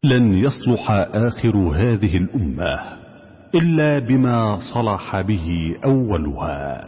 لن يصلح آخر هذه الأمة إلا بما صلح به أولها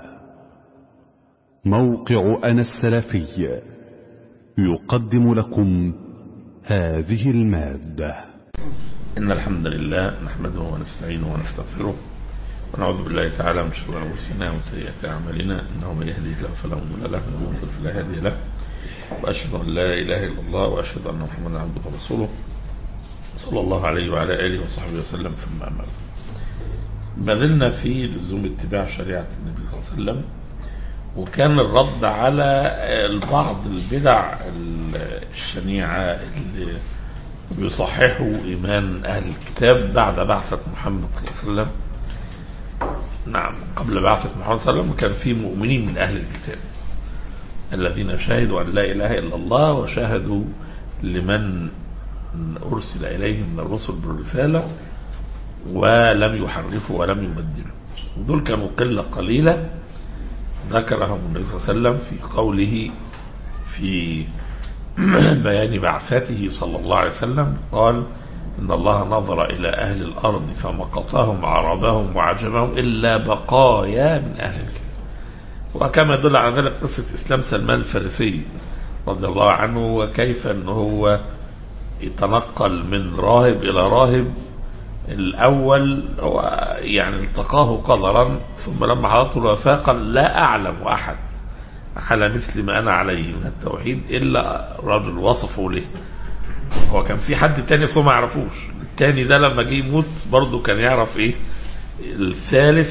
موقع أنا السلفي يقدم لكم هذه المادة إن الحمد لله نحمده ونستعينه ونستغفره ونعوذ بالله تعالى من شرور أنفسنا ومن سيئات أعمالنا إنه من يهدي الله فلا مضل له ومن يضلل فلا هادي له وأشهد أن لا إله إلا الله وأشهد أن محمدا عبده ورسوله صلى الله عليه وعلى آله وصحبه وسلم ثم أما بعد ما زلنا في لزوم اتباع شريعة النبي صلى الله عليه وسلم وكان الرد على بعض البدع الشنيعة اللي بيصححوا إيمان أهل الكتاب بعد بعثة محمد صلى الله عليه وسلم نعم قبل بعثة محمد صلى الله عليه وسلم كان في مؤمنين من أهل الكتاب الذين شهدوا أن لا إله إلا الله وشهدوا لمن أرسل إليهم من الرسل بالرسالة ولم يحرفوا ولم يبدلوا ودول كانوا قلة قليلة ذكرهم النبي صلى الله عليه وسلم في قوله في بيان بعثته صلى الله عليه وسلم قال إن الله نظر إلى أهل الأرض فمقطهم عربهم وعجمهم إلا بقايا من أهل الكتاب وكما يدل على ذلك قصة إسلام سلمان الفارسي رضي الله عنه وكيف أنه هو يتنقل من راهب إلى راهب الأول هو يعني التقاه قدرا ثم لما حضرته الوفاة قال لا أعلم أحد على مثل ما أنا عليه من التوحيد إلا رجل وصفه له هو كان في حد تاني بس ما يعرفوش التاني ده لما جه يموت برضه كان يعرف ايه الثالث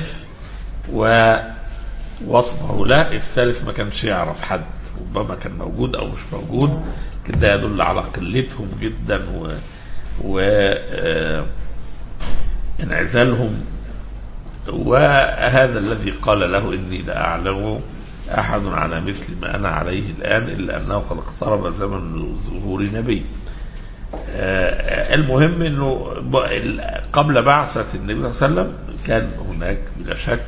ووصفه لا الثالث ما كانش يعرف حد ربما كان موجود او مش موجود كده يدل على قلتهم جدا و, و... انعزالهم وهذا الذي قال له إني لا أعلم أحد على مثل ما أنا عليه الآن إلا أنه قد اقترب زمن ظهور نبي المهم أنه قبل بعثة النبي صلى الله عليه وسلم كان هناك بلا شك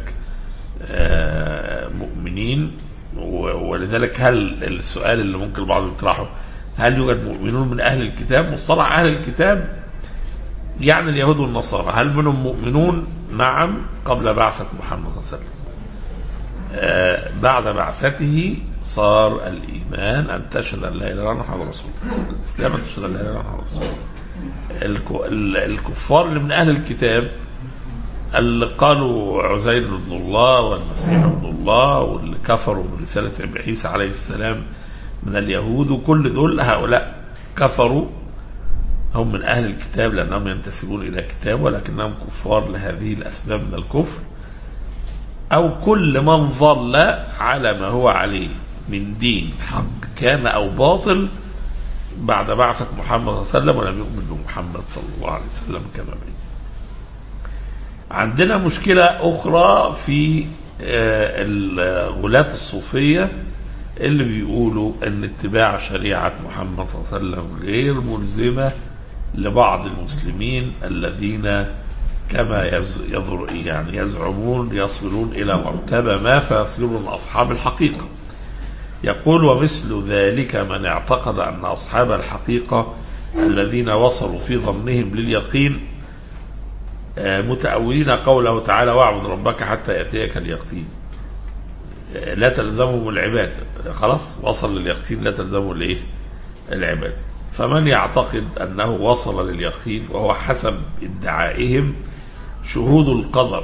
مؤمنين ولذلك هل السؤال اللي ممكن البعض يطرحه هل يوجد مؤمنون من أهل الكتاب مصطلح أهل الكتاب يعني اليهود والنصارى هل منهم مؤمنون نعم قبل بعثة محمد صلى الله عليه وسلم آه بعد بعثته صار الإيمان أن تشهد أن لا إله إلا الله محمد رسول الله الإسلام أن تشهد أن لا إله إلا الله محمد رسول الله الكفار اللي من أهل الكتاب اللي قالوا عزير ابن الله والمسيح ابن الله واللي كفروا برسالة عيسى عليه السلام من اليهود وكل دول هؤلاء كفروا هم من أهل الكتاب لأنهم ينتسبون إلى كتاب ولكنهم كفار لهذه الأسباب من الكفر أو كل من ظل على ما هو عليه من دين حق كان أو باطل بعد بعثة محمد صلى الله عليه وسلم ولم يؤمن بمحمد صلى الله عليه وسلم كما بين عندنا مشكلة أخرى في الغلاة الصوفية اللي بيقولوا ان اتباع شريعة محمد صلى الله عليه وسلم غير ملزمة لبعض المسلمين الذين كما يظهر يعني يزعمون يصلون إلى مرتبة ما فيصلون أصحاب الحقيقة يقول ومثل ذلك من اعتقد أن أصحاب الحقيقة الذين وصلوا في ظنهم لليقين متأولين قوله تعالى واعبد ربك حتى يأتيك اليقين لا تلزمهم العبادة خلاص وصل لليقين لا تلزمه الايه العبادة فمن يعتقد أنه وصل لليقين وهو حسب ادعائهم شهود القدر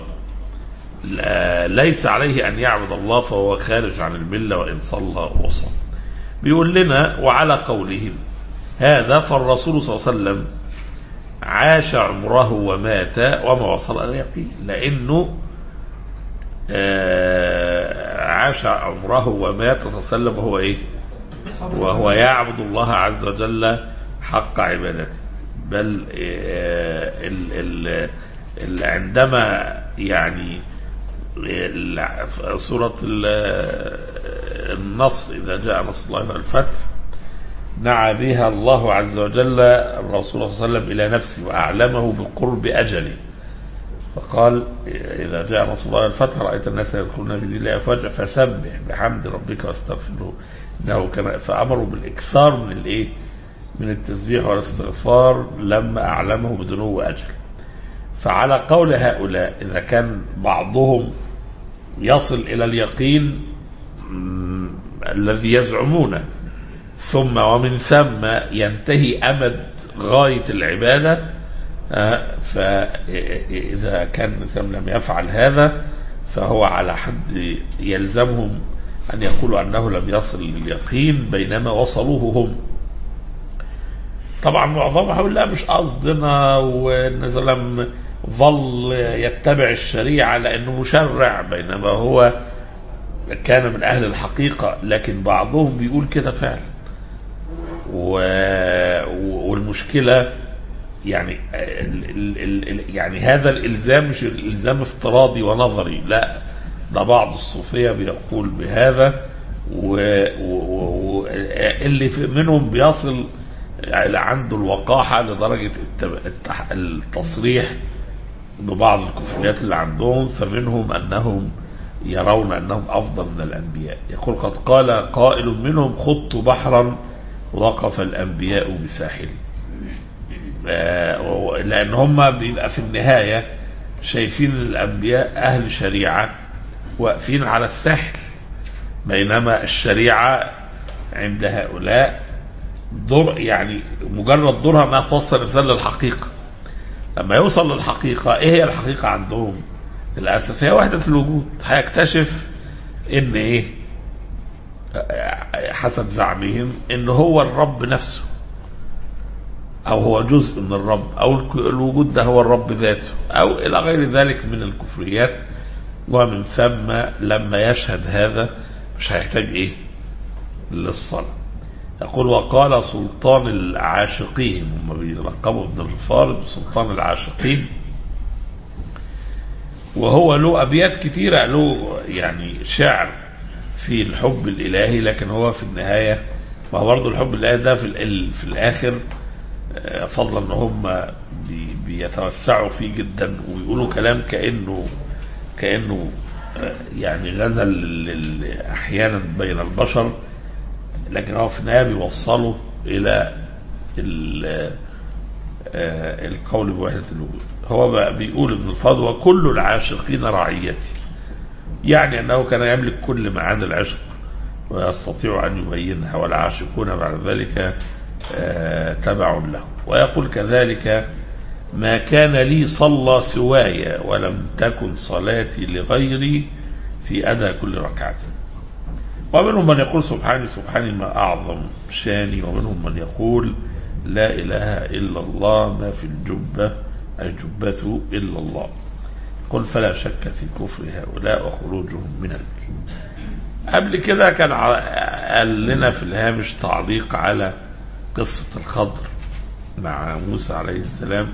ليس عليه أن يعبد الله فهو خارج عن الملة وإن صلى وصل بيقول لنا وعلى قولهم هذا فالرسول صلى الله عليه وسلم عاش عمره ومات وما وصل إلى اليقين لأنه عاش عمره ومات صلى الله عليه وسلم وهو ايه وهو يعبد الله عز وجل حق عبادته بل ال ال ال عندما يعني سورة النصر إذا جاء نصر الله والفتح نعى بها الله عز وجل الرسول صلى الله عليه وسلم إلى نفسه وأعلمه بقرب أجله فقال إذا جاء نصر الله الفتح رأيت الناس يدخلون في دين الله أفواجا فسبح بحمد ربك واستغفره إنه كان فأمروا بالإكثار من الإيه من التسبيح والاستغفار لما أعلمه بدنو أجل فعلى قول هؤلاء إذا كان بعضهم يصل إلى اليقين م، الذي يزعمونه ثم ومن ثم ينتهي أمد غاية العبادة آه، فإذا كان الإنسان لم يفعل هذا فهو على حد يلزمهم أن يقولوا أنه لم يصل لليقين بينما وصلوه هم طبعا معظمهم هيقول لا مش قصدنا والناس لم ظل يتبع الشريعة لأنه مشرع بينما هو كان من أهل الحقيقة لكن بعضهم بيقول كده فعلا و... والمشكلة يعني ال... ال... ال... يعني هذا الإلزام مش الإلزام افتراضي ونظري لا ده بعض الصوفية بيقول بهذا واللي و... و... اللي في- منهم بيصل يعني عنده الوقاحة لدرجة الت- التح- التصريح ببعض الكفريات اللي عندهم فمنهم أنهم يرون أنهم أفضل من الأنبياء يقول قد قال قائل منهم خضت بحرا وقف الأنبياء بساحله آه، و- لأن هم بيبقى في النهاية شايفين الأنبياء أهل شريعة واقفين على الساحل بينما الشريعة عند هؤلاء دور يعني مجرد دورها انها توصل الانسان للحقيقه لما يوصل للحقيقه ايه هي الحقيقه عندهم للاسف هي وحده الوجود هيكتشف ان ايه حسب زعمهم ان هو الرب نفسه او هو جزء من الرب او الك- الوجود ده هو الرب ذاته او الى غير ذلك من الكفريات ومن ثم لما يشهد هذا مش هيحتاج ايه للصلاه يقول وقال سلطان العاشقين هم بيلقبوا ابن الفارض بسلطان العاشقين وهو له أبيات كتيرة له يعني شعر في الحب الإلهي لكن هو في النهاية ما هو برضه الحب الإلهي ده في, ال- في الآخر آه، فضلا ان هم بي- بيتوسعوا فيه جدا ويقولوا كلام كأنه كأنه آه، يعني غزل لل- أحيانا بين البشر لكن هو في النهايه بيوصله الى ال- آه، القول بوحده الوجود هو بقى بيقول ابن الفضل وكل العاشقين رعيتي يعني انه كان يملك كل معاني العشق ويستطيع ان يبينها والعاشقون بعد ذلك آه، تبع له ويقول كذلك ما كان لي صلى سواي ولم تكن صلاتي لغيري في أدى كل ركعة ومنهم من يقول سبحاني سبحاني ما أعظم شاني ومنهم من يقول لا إله إلا الله ما في الجبة الجبة إلا الله قل فلا شك في كفر هؤلاء وخروجهم من الجنة قبل كده كان ع- قال لنا في الهامش تعليق على قصة الخضر مع موسى عليه السلام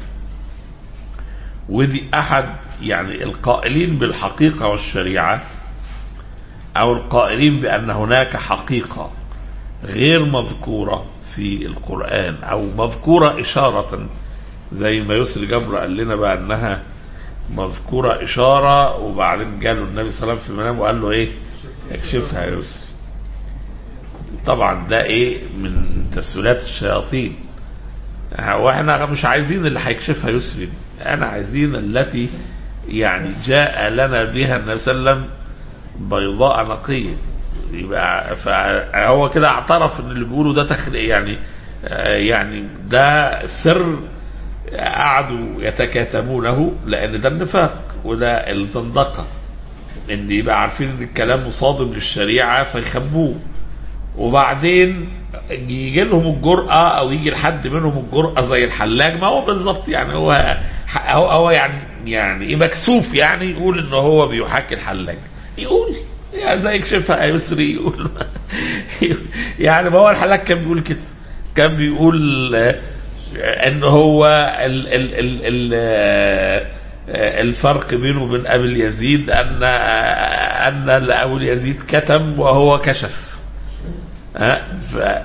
ودي أحد يعني القائلين بالحقيقة والشريعة أو القائلين بأن هناك حقيقة غير مذكورة في القرآن أو مذكورة إشارة زي ما يسر جبر قال لنا بقى أنها مذكورة إشارة وبعدين جاله النبي صلى الله عليه وسلم في المنام وقال له إيه اكشفها يا يسر طبعا ده إيه من تسهيلات الشياطين واحنا مش عايزين اللي هيكشفها يسري انا عايزين التي يعني جاء لنا بها النبي صلى الله عليه وسلم بيضاء نقية يبقى فهو كده اعترف ان اللي بيقوله ده تخليق يعني آه، يعني ده سر قعدوا يتكاتمونه لان ده النفاق وده الزندقه ان يبقى عارفين ان الكلام مصادم للشريعه فيخبوه وبعدين يجي لهم الجرأة أو يجي لحد منهم الجرأة زي الحلاج ما هو بالظبط يعني هو هو, هو يعني يعني إيه مكسوف يعني يقول إن هو بيحاكي الحلاج يقول يعني زي يكشفها يسري يقول يعني ما هو الحلاج كان بيقول كده كان بيقول آه، ان هو ال ال ال ال آه، الفرق بينه وبين ابي يزيد ان آه، ان ابو يزيد كتم وهو كشف ها ف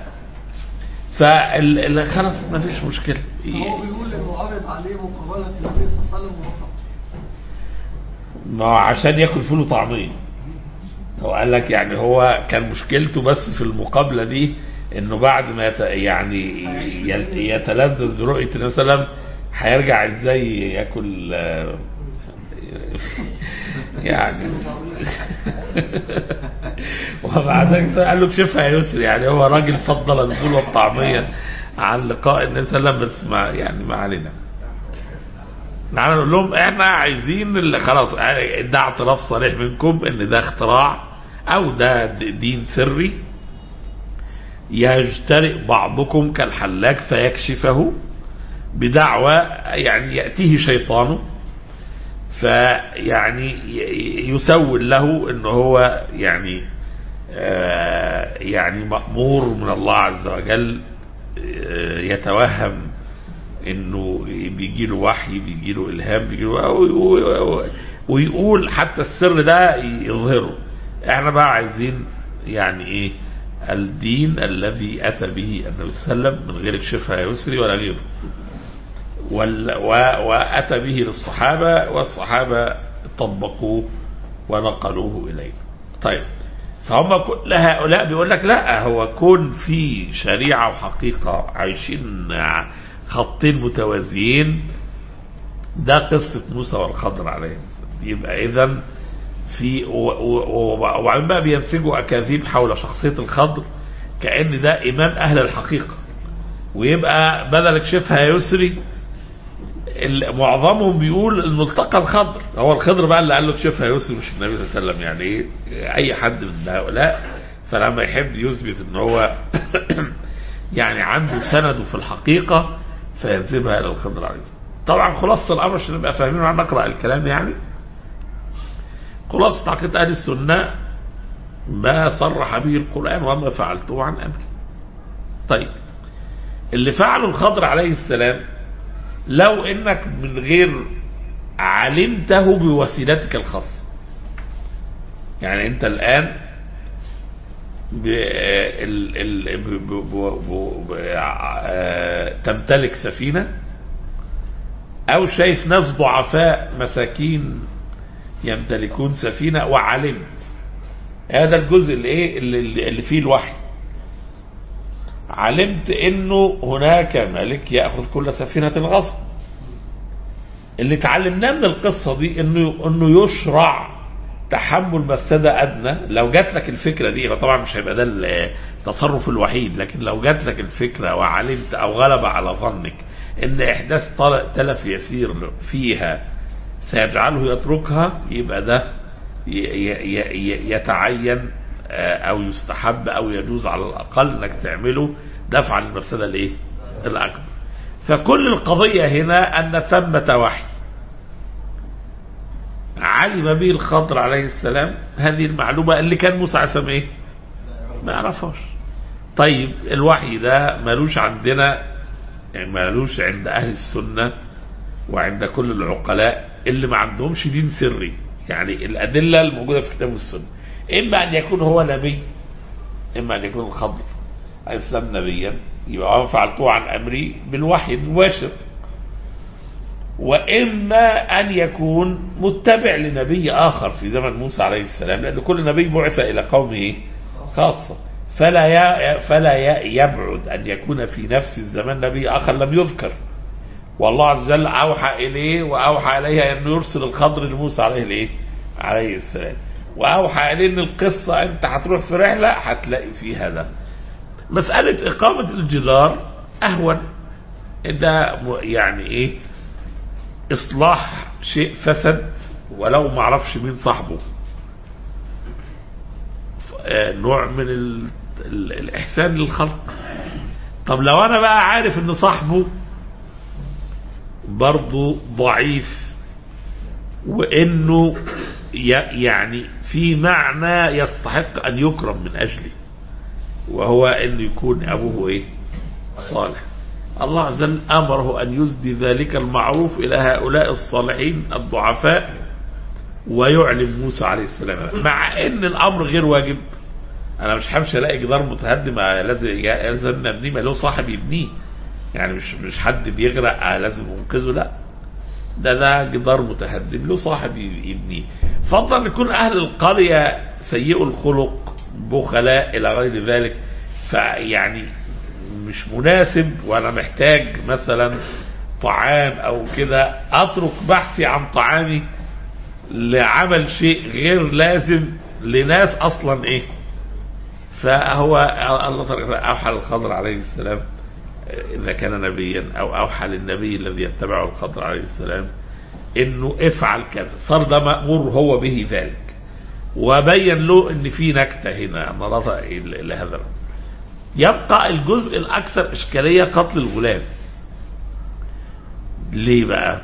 فال خلاص ما فيش مشكله هو بيقول انه عرض عليه مقابله النبي صلى الله عليه وسلم ورفض ما هو عشان ياكل فول وطعميه هو قال لك يعني هو كان مشكلته بس في المقابله دي انه بعد ما يت... يعني ي- يتلذذ برؤيه النبي صلى الله عليه وسلم هيرجع ازاي ياكل آه، يعني وبعد ذلك قال له اكشفها يا يسري يعني هو راجل فضل الفول والطعميه عن لقاء النبي صلى الله عليه وسلم بس ما يعني ما علينا نحن نقول لهم احنا عايزين اللي خلاص ده اعتراف صريح منكم ان ده اختراع او ده د- دين سري يجترئ بعضكم كالحلاق فيكشفه بدعوى يعني يأتيه شيطانه فيعني ي- يسول له ان هو يعني آه، يعني مأمور من الله عز وجل آه، يتوهم انه بيجي له وحي بيجي له الهام بيجي له ويقول حتى السر ده يظهره احنا بقى عايزين يعني ايه الدين الذي اتى به النبي صلى الله عليه وسلم من غير كشفها يسري ولا غيره وال- و- واتى به للصحابه والصحابه طبقوه ونقلوه الينا. طيب فهم كل هؤلاء بيقول لك لا هو كون في شريعه وحقيقه عايشين ع- خطين متوازيين ده قصه موسى والخضر عليه السلام. يبقى اذا في و- و- و- وبعدين بقى بينسجوا اكاذيب حول شخصيه الخضر كان ده امام اهل الحقيقه ويبقى بدل كشفها يسري ال- معظمهم بيقول الملتقى الخضر هو الخضر بقى اللي قال له كشفها يوسف مش النبي صلى الله عليه وسلم يعني ايه اي حد من هؤلاء فلما يحب يثبت ان هو يعني عنده سنده في الحقيقه فينسبها الى الخضر عليه السلام طبعا خلاصه الامر عشان نبقى فاهمين وعن نقرا الكلام يعني خلاصه عقيده اهل السنه ما صرح به القران وما فعلته عن امري طيب اللي فعله الخضر عليه السلام لو انك من غير علمته بوسيلتك الخاصة يعني انت الان ب ال ال ب ب ب ب ب آه، تمتلك سفينة او شايف ناس ضعفاء مساكين يمتلكون سفينة وعلمت هذا الجزء اللي ايه اللي, اللي فيه الوحي علمت انه هناك ملك ياخذ كل سفينه غصب اللي اتعلمناه من القصه دي انه انه يشرع تحمل مفسده ادنى لو جات لك الفكره دي هو طبعا مش هيبقى ده التصرف الوحيد لكن لو جات لك الفكره وعلمت او غلب على ظنك ان احداث طل- تلف يسير فيها سيجعله يتركها يبقى ده ي- ي- ي- يتعين آه، او يستحب او يجوز على الاقل انك تعمله دفعا للمفسده الايه؟ الاكبر. فكل القضيه هنا ان ثمه وحي. علم به الخضر عليه السلام هذه المعلومه اللي كان موسى عليه السلام ايه؟ ما يعرفهاش. طيب الوحي ده ملوش عندنا يعني ملوش عند اهل السنه وعند كل العقلاء اللي ما عندهمش دين سري يعني الادله الموجوده في كتاب السنه اما ان يكون هو نبي اما ان يكون الخضر عليه السلام نبيا يبقى هو فعلته عن امري بالوحي المباشر واما ان يكون متبع لنبي اخر في زمن موسى عليه السلام لان كل نبي بعث الى قومه خاصه فلا ي- فلا ي- يبعد ان يكون في نفس الزمان نبي اخر لم يذكر والله عز وجل اوحى اليه واوحى اليه انه يرسل الخضر لموسى عليه الايه؟ عليه السلام. واوحى اليه ان القصه انت هتروح في رحله هتلاقي فيها ده. مساله اقامه الجدار اهون ده م- يعني ايه؟ اصلاح شيء فسد ولو ما اعرفش مين صاحبه. ف- آه، نوع من ال... ال... الاحسان للخلق. طب لو انا بقى عارف ان صاحبه برضه ضعيف وانه ي- يعني في معنى يستحق ان يكرم من اجله وهو انه يكون ابوه ايه صالح الله عز وجل امره ان يسدي ذلك المعروف الى هؤلاء الصالحين الضعفاء ويعلم موسى عليه السلام مع ان الامر غير واجب انا مش همشي الاقي جدار متهدم لازم لازم نبنيه ما له صاحب يبنيه يعني مش مش حد بيغرق آه لازم ينقذه لا ده ده جدار متهدم له صاحب يبنيه فضلا ان يكون اهل القريه سيئوا الخلق بخلاء الى غير ذلك فيعني مش مناسب وانا محتاج مثلا طعام او كده اترك بحثي عن طعامي لعمل شيء غير لازم لناس اصلا ايه فهو الله تعالى اوحى للخضر عليه السلام اذا كان نبيا او اوحى للنبي الذي يتبعه الخضر عليه السلام انه افعل كذا صار ده مامور هو به ذلك وبين له ان في نكته هنا ان الله لهذا يبقى الجزء الاكثر اشكاليه قتل الغلام ليه بقى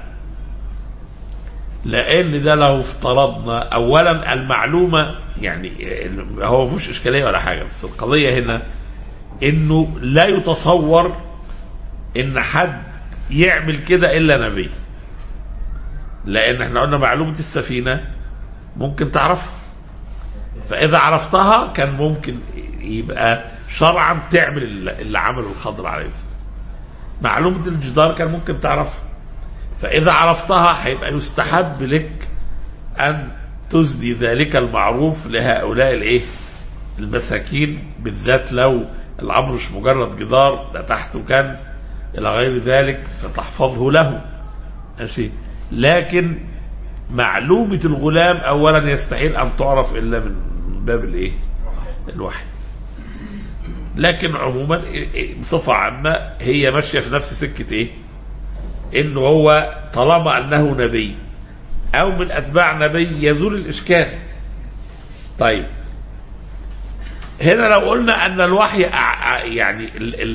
لان ده لو افترضنا اولا المعلومه يعني هو مفيش اشكاليه ولا حاجه بس القضيه هنا انه لا يتصور ان حد يعمل كده الا نبي لان احنا قلنا معلومه السفينه ممكن تعرفها فاذا عرفتها كان ممكن يبقى شرعا تعمل اللي عمله الخضر عليه السلام معلومه الجدار كان ممكن تعرفها فإذا عرفتها هيبقى يستحب لك أن تزدي ذلك المعروف لهؤلاء الإيه؟ المساكين بالذات لو الأمر مش مجرد جدار ده تحته كنز إلى غير ذلك فتحفظه له ماشي لكن معلومة الغلام أولا يستحيل أن تعرف إلا من باب الإيه؟ الوحي لكن عموما بصفة عامة هي ماشية في نفس سكة إيه؟ انه هو طالما انه نبي او من اتباع نبي يزول الاشكال طيب هنا لو قلنا ان الوحي يعني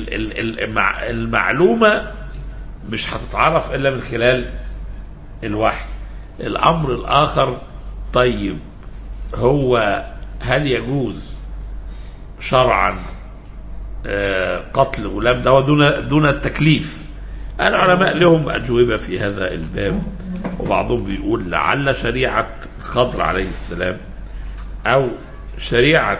المعلومة مش هتتعرف الا من خلال الوحي الامر الاخر طيب هو هل يجوز شرعا قتل غلام ده دون دون التكليف العلماء لهم أجوبة في هذا الباب وبعضهم بيقول لعل شريعة خضر عليه السلام أو شريعة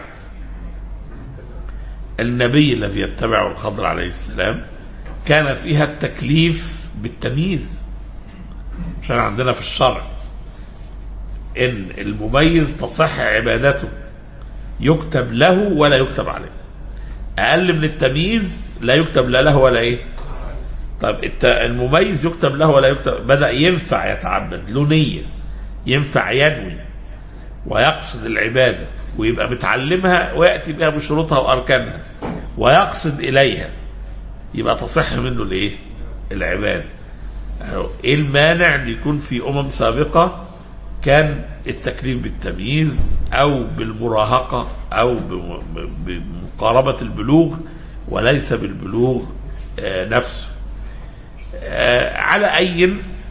النبي الذي يتبعه الخضر عليه السلام كان فيها التكليف بالتمييز عشان عندنا في الشرع ان المميز تصح عبادته يكتب له ولا يكتب عليه اقل من التمييز لا يكتب لا له ولا ايه طب المميز يكتب له ولا يكتب بدأ ينفع يتعبد له نية ينفع ينوي ويقصد العبادة ويبقى متعلمها ويأتي بها بشروطها وأركانها ويقصد إليها يبقى تصح منه الايه العبادة ايه المانع ان يكون في امم سابقة كان التكليف بالتمييز او بالمراهقة او بمقاربة البلوغ وليس بالبلوغ نفسه على اي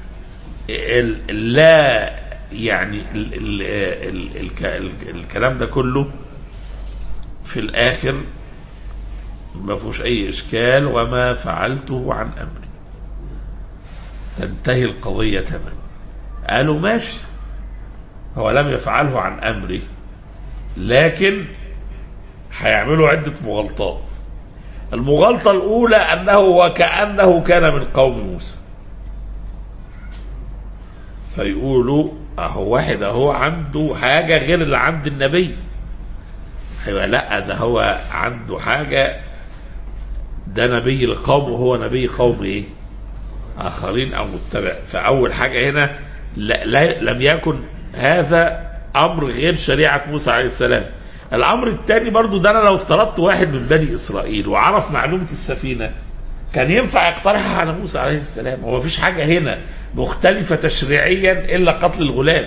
لا يعني ال ال ال ال الكلام ده كله في الاخر ما فيهوش اي اشكال وما فعلته عن امري تنتهي القضية تماما قالوا ماشي هو لم يفعله عن امري لكن هيعملوا عدة مغالطات المغالطة الأولى أنه وكأنه كان من قوم موسى فيقولوا أهو واحد أهو عنده حاجة غير اللي عند النبي أيوة لا ده هو عنده حاجة ده نبي القوم وهو نبي قوم إيه آخرين أو متبع فأول حاجة هنا لا لا لم يكن هذا أمر غير شريعة موسى عليه السلام الامر الثاني برضو ده انا لو افترضت واحد من بني اسرائيل وعرف معلومة السفينة كان ينفع يقترحها على موسى عليه السلام هو مفيش حاجة هنا مختلفة تشريعيا الا قتل الغلام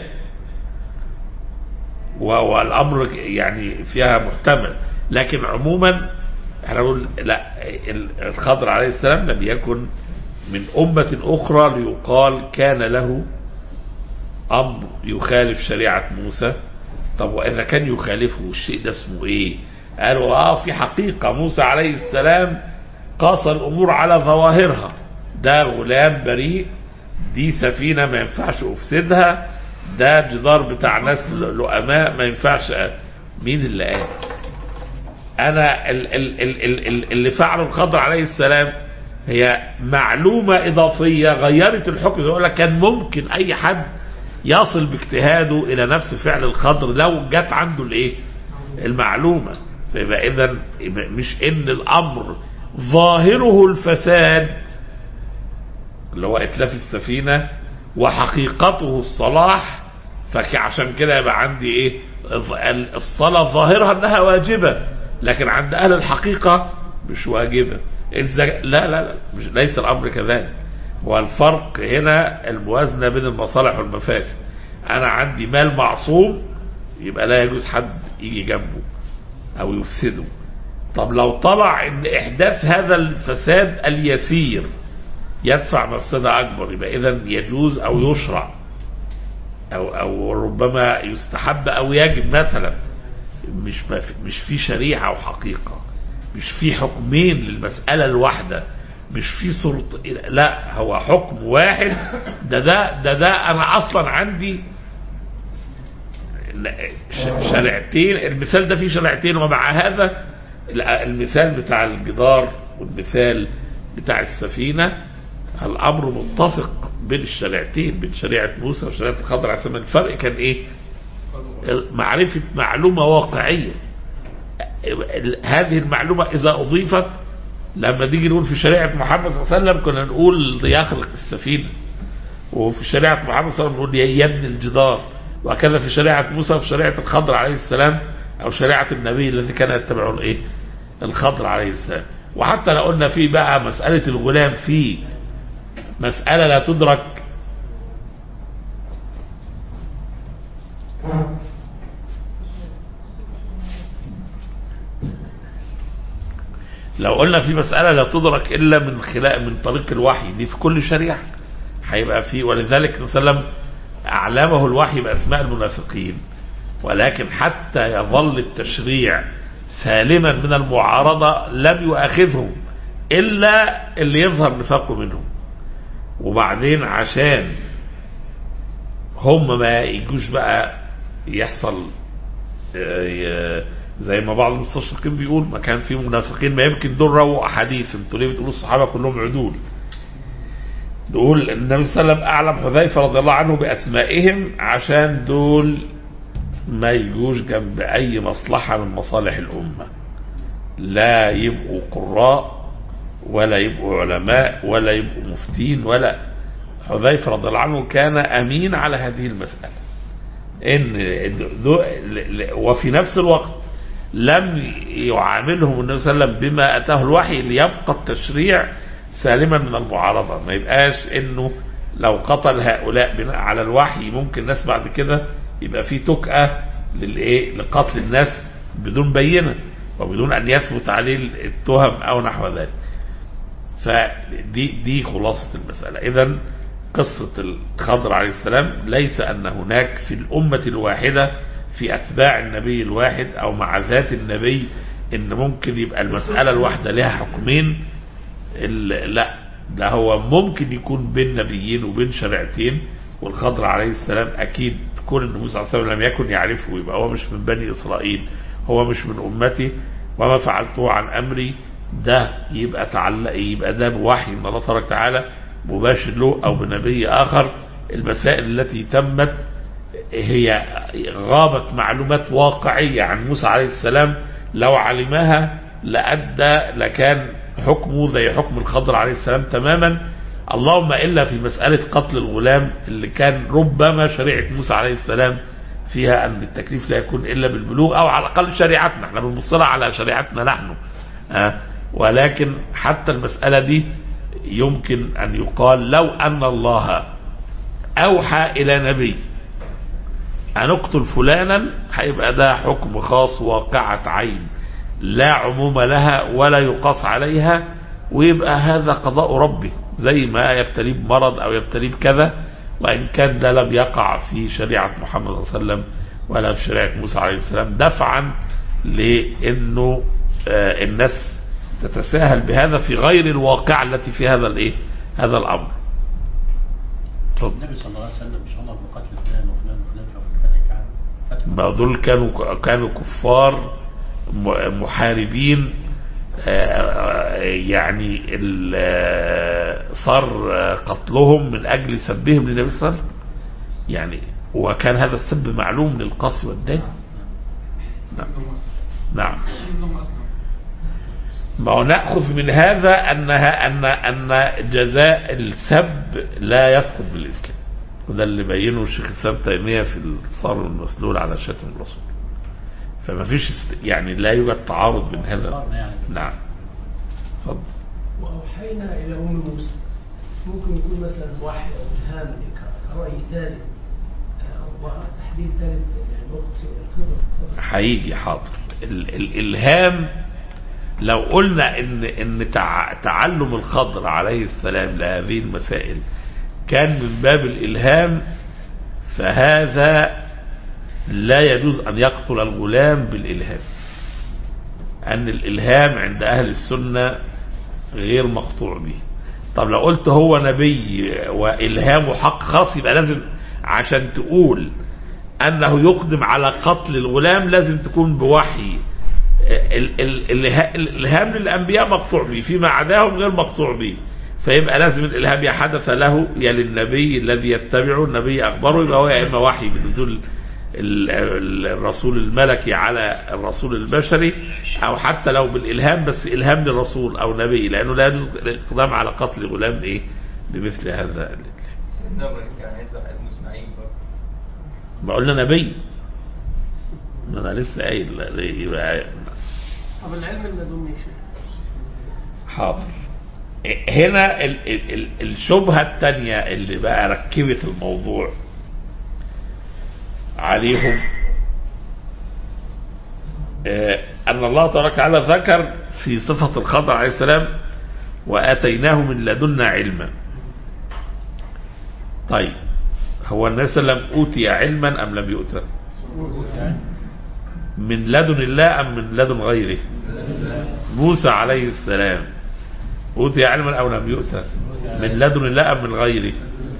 والامر يعني فيها محتمل لكن عموما احنا نقول لا الخضر عليه السلام لم يكن من أمة أخرى ليقال كان له أمر يخالف شريعة موسى طب وإذا كان يخالفه الشيء ده اسمه إيه قالوا آه في حقيقة موسى عليه السلام قاس الأمور على ظواهرها ده غلام بريء دي سفينة ما ينفعش أفسدها ده جدار بتاع ناس لؤماء ما ينفعش مين اللي قال أنا ال ال ال ال ال اللي فعله الخضر عليه السلام هي معلومة إضافية غيرت الحكم يقول لك كان ممكن أي حد يصل باجتهاده الى نفس فعل الخضر لو جت عنده الايه المعلومة فيبقى اذا مش ان الامر ظاهره الفساد اللي هو اتلاف السفينه وحقيقته الصلاح فعشان كده يبقى عندي ايه الصلاه ظاهرها انها واجبه لكن عند اهل الحقيقه مش واجبه لا لا لا مش ليس الامر كذلك هو الفرق هنا الموازنه بين المصالح والمفاسد انا عندي مال معصوم يبقى لا يجوز حد يجي جنبه او يفسده طب لو طلع ان احداث هذا الفساد اليسير يدفع مفسدة اكبر يبقى اذا يجوز او يشرع او او ربما يستحب او يجب مثلا مش مش في شريعة وحقيقة مش في حكمين للمسألة الواحدة مش في سلط لا هو حكم واحد ده ده ده ده انا اصلا عندي شريعتين المثال ده فيه شريعتين ومع هذا المثال بتاع الجدار والمثال بتاع السفينة الأمر متفق بين الشريعتين بين شريعة موسى وشريعة الخضر عليه السلام الفرق كان إيه معرفة معلومة واقعية هذه المعلومة إذا أضيفت لما تيجي نقول في شريعة محمد صلى الله عليه وسلم كنا نقول يخلق السفينة وفي شريعة محمد صلى الله عليه وسلم نقول يبني الجدار وهكذا في شريعة موسى وفي شريعة الخضر عليه السلام أو شريعة النبي الذي كان يتبعه الإيه الخضر عليه السلام وحتى لو قلنا في بقى مسألة الغلام في مسألة لا تدرك لو قلنا في مسألة لا تدرك إلا من خلال من طريق الوحي دي في كل شريعة هيبقى في ولذلك وسلم أعلمه الوحي بأسماء المنافقين ولكن حتى يظل التشريع سالما من المعارضة لم يؤاخذهم إلا اللي يظهر نفاقه منهم وبعدين عشان هم ما يجوش بقى يحصل زي ما بعض المستشرقين بيقول ما كان في منافقين ما يمكن دول رووا احاديث انتوا ليه بتقولوا الصحابه كلهم عدول نقول النبي صلى الله عليه وسلم اعلم حذيفه رضي الله عنه باسمائهم عشان دول ما يجوش جنب اي مصلحه من مصالح الامه لا يبقوا قراء ولا يبقوا علماء ولا يبقوا مفتين ولا حذيفه رضي الله عنه كان امين على هذه المساله ان وفي نفس الوقت لم يعاملهم النبي صلى الله عليه وسلم بما اتاه الوحي ليبقى التشريع سالما من المعارضه ما يبقاش انه لو قتل هؤلاء بناء على الوحي ممكن الناس بعد كده يبقى في تكأة للايه لقتل الناس بدون بينه وبدون ان يثبت عليه التهم او نحو ذلك فدي دي خلاصه المساله اذا قصة الخضر عليه السلام ليس أن هناك في الأمة الواحدة في أتباع النبي الواحد أو مع ذات النبي إن ممكن يبقى المسألة الواحدة لها حكمين لا ده هو ممكن يكون بين نبيين وبين شريعتين والخضر عليه السلام أكيد كون أن موسى عليه السلام لم يكن يعرفه يبقى هو مش من بني إسرائيل هو مش من أمتي وما فعلته عن أمري ده يبقى تعلق يبقى ده بوحي من الله تبارك وتعالى مباشر له او بنبي اخر المسائل التي تمت هي غابت معلومات واقعية عن موسى عليه السلام لو علمها لأدى لكان حكمه زي حكم الخضر عليه السلام تماما اللهم إلا في مسألة قتل الغلام اللي كان ربما شريعة موسى عليه السلام فيها أن التكليف لا يكون إلا بالبلوغ أو على الأقل شريعتنا احنا بنبصلها على شريعتنا نحن أه ولكن حتى المسألة دي يمكن أن يقال لو أن الله أوحى إلى نبي أن اقتل فلانا هيبقى ده حكم خاص واقعة عين لا عموم لها ولا يقاس عليها ويبقى هذا قضاء ربي زي ما يبتليه بمرض أو يبتليه بكذا وإن كان ده لم يقع في شريعة محمد صلى الله عليه وسلم ولا في شريعة موسى عليه السلام دفعا لأنه آه الناس تتساهل بهذا في غير الواقع التي في هذا الايه هذا الامر النبي صلى الله عليه وسلم مش امر بقتل فلان وفلان وفلان في فتح الكعبه ما دول كانوا كانوا كفار محاربين يعني صار قتلهم من اجل سبهم للنبي صلى الله عليه وسلم يعني وكان هذا السب معلوم للقاصي والداني نعم نعم ما هو نأخذ من هذا أنها أن أن جزاء السب لا يسقط بالإسلام وده اللي بينه الشيخ الإسلام تيمية في الصار المسلول على شتم الرسول فما فيش است- يعني لا يوجد تعارض بين هذا مقارنة يعني. نعم اتفضل وأوحينا إلى أم موسى ممكن يكون مثلا وحي أو إلهام كرأي ثالث أو تحديد ثالث الوقت الخبر هيجي حاضر ال الالهام لو قلنا ان ان تع تعلم الخضر عليه السلام لهذه المسائل كان من باب الالهام فهذا لا يجوز ان يقتل الغلام بالالهام ان الالهام عند اهل السنه غير مقطوع به طب لو قلت هو نبي والهامه حق خاص يبقى لازم عشان تقول انه يقدم على قتل الغلام لازم تكون بوحي ال- ال- اله- الالهام للانبياء مقطوع به فيما عداهم غير مقطوع به فيبقى لازم الالهام يا حدث له يا للنبي الذي يتبعه النبي اخبره يبقى هو يا اما وحي بنزول ال- ال- الرسول الملكي على الرسول البشري او حتى لو بالالهام بس الهام للرسول او نبي لانه لا يجوز الاقدام على قتل غلام ايه بمثل هذا الإلهام. سيدنا ابراهيم كان هيذبح ابن اسماعيل برضه ما قلنا نبي ما انا لسه قايل يبقى طب العلم اللدني شيء حاضر هنا ال ال ال الشبهة التانية اللي بقى ركبت الموضوع عليهم آه، أن الله تبارك وتعالى ذكر في صفة الخضر عليه السلام وآتيناه من لدنا علما طيب هو النبي صلى الله عليه وسلم أوتي علما أم لم يؤتى من لدن الله أم من لدن غيره موسى عليه السلام أوتي علما أو لم يؤتى من لدن الله أم من غيره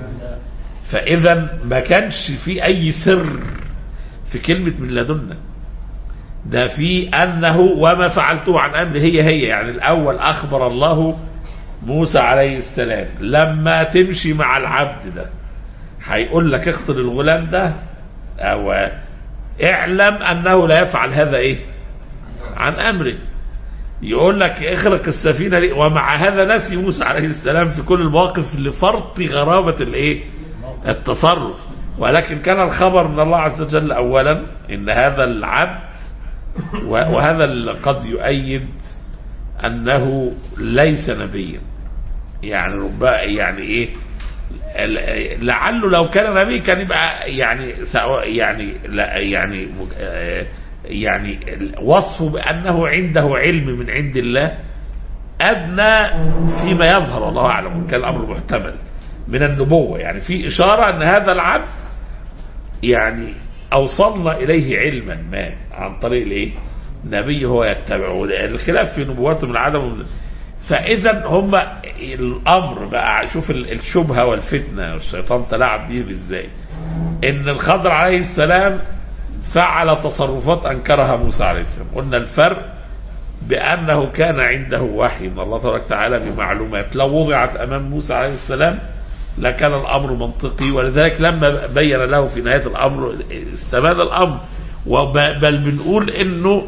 فإذا ما كانش في أي سر في كلمة من لدنا ده في أنه وما فعلته عن أمر هي هي يعني الأول أخبر الله موسى عليه السلام لما تمشي مع العبد ده هيقول لك اقتل الغلام ده أو اعلم أنه لا يفعل هذا إيه عن أمره يقول لك اخرق السفينة دي ومع هذا نسي موسى عليه السلام في كل المواقف لفرط غرابة الايه التصرف ولكن كان الخبر من الله عز وجل اولا ان هذا العبد و- وهذا اللي قد يؤيد انه ليس نبيا يعني ربما يعني ايه ال- لعله لو كان نبي كان يبقى يعني سواء يعني لا يعني آه، يعني وصفه بانه عنده علم من عند الله ادنى فيما يظهر الله اعلم كان الامر محتمل من النبوه يعني في اشاره ان هذا العبد يعني اوصلنا اليه علما ما عن طريق الايه؟ نبي هو يتبعه الخلاف في نبوته من عدم فاذا هم الامر بقى شوف ال- الشبهه والفتنه والشيطان تلاعب بيه ازاي ان الخضر عليه السلام فعل تصرفات انكرها موسى عليه السلام قلنا الفرق بانه كان عنده وحي من الله تبارك وتعالى بمعلومات لو وضعت امام موسى عليه السلام لكان الامر منطقي ولذلك لما بين له في نهايه الامر استبان الامر وب- بل بنقول انه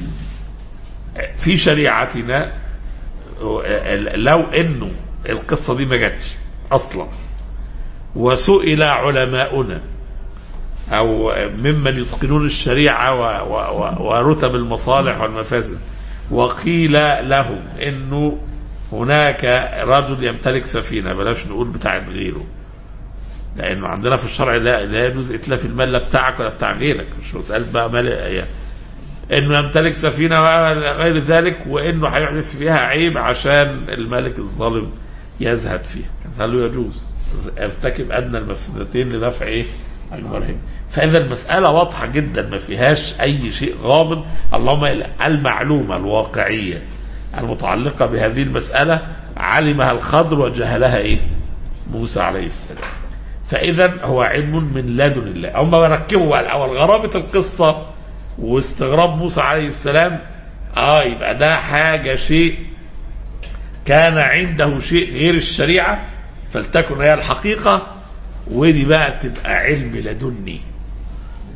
في شريعتنا لو انه القصه دي ما جاتش اصلا وسئل علماؤنا او ممن يتقنون الشريعه و- و- و- ورتب المصالح والمفاسد وقيل لهم انه هناك رجل يمتلك سفينه بلاش نقول بتاعت غيره لانه عندنا في الشرع لا لا يجوز اتلاف المال لا بتاعك ولا بتاع غيرك مش مساله بقى مال يعني انه يمتلك سفينه وغير ذلك وانه هيحدث فيها عيب عشان الملك الظالم يزهد فيها هل يجوز ارتكب ادنى المفسدتين لدفع ايه اكبرهم فاذا المساله واضحه جدا ما فيهاش اي شيء غامض اللهم إلا المعلومه الواقعيه المتعلقه بهذه المساله علمها الخضر وجهلها ايه موسى عليه السلام فاذا هو علم من لدن الله هم ركبوا بقى الاول غرابه القصه واستغراب موسى عليه السلام اه يبقى ده حاجه شيء كان عنده شيء غير الشريعه فلتكن هي الحقيقه ودي بقى تبقى علم لدني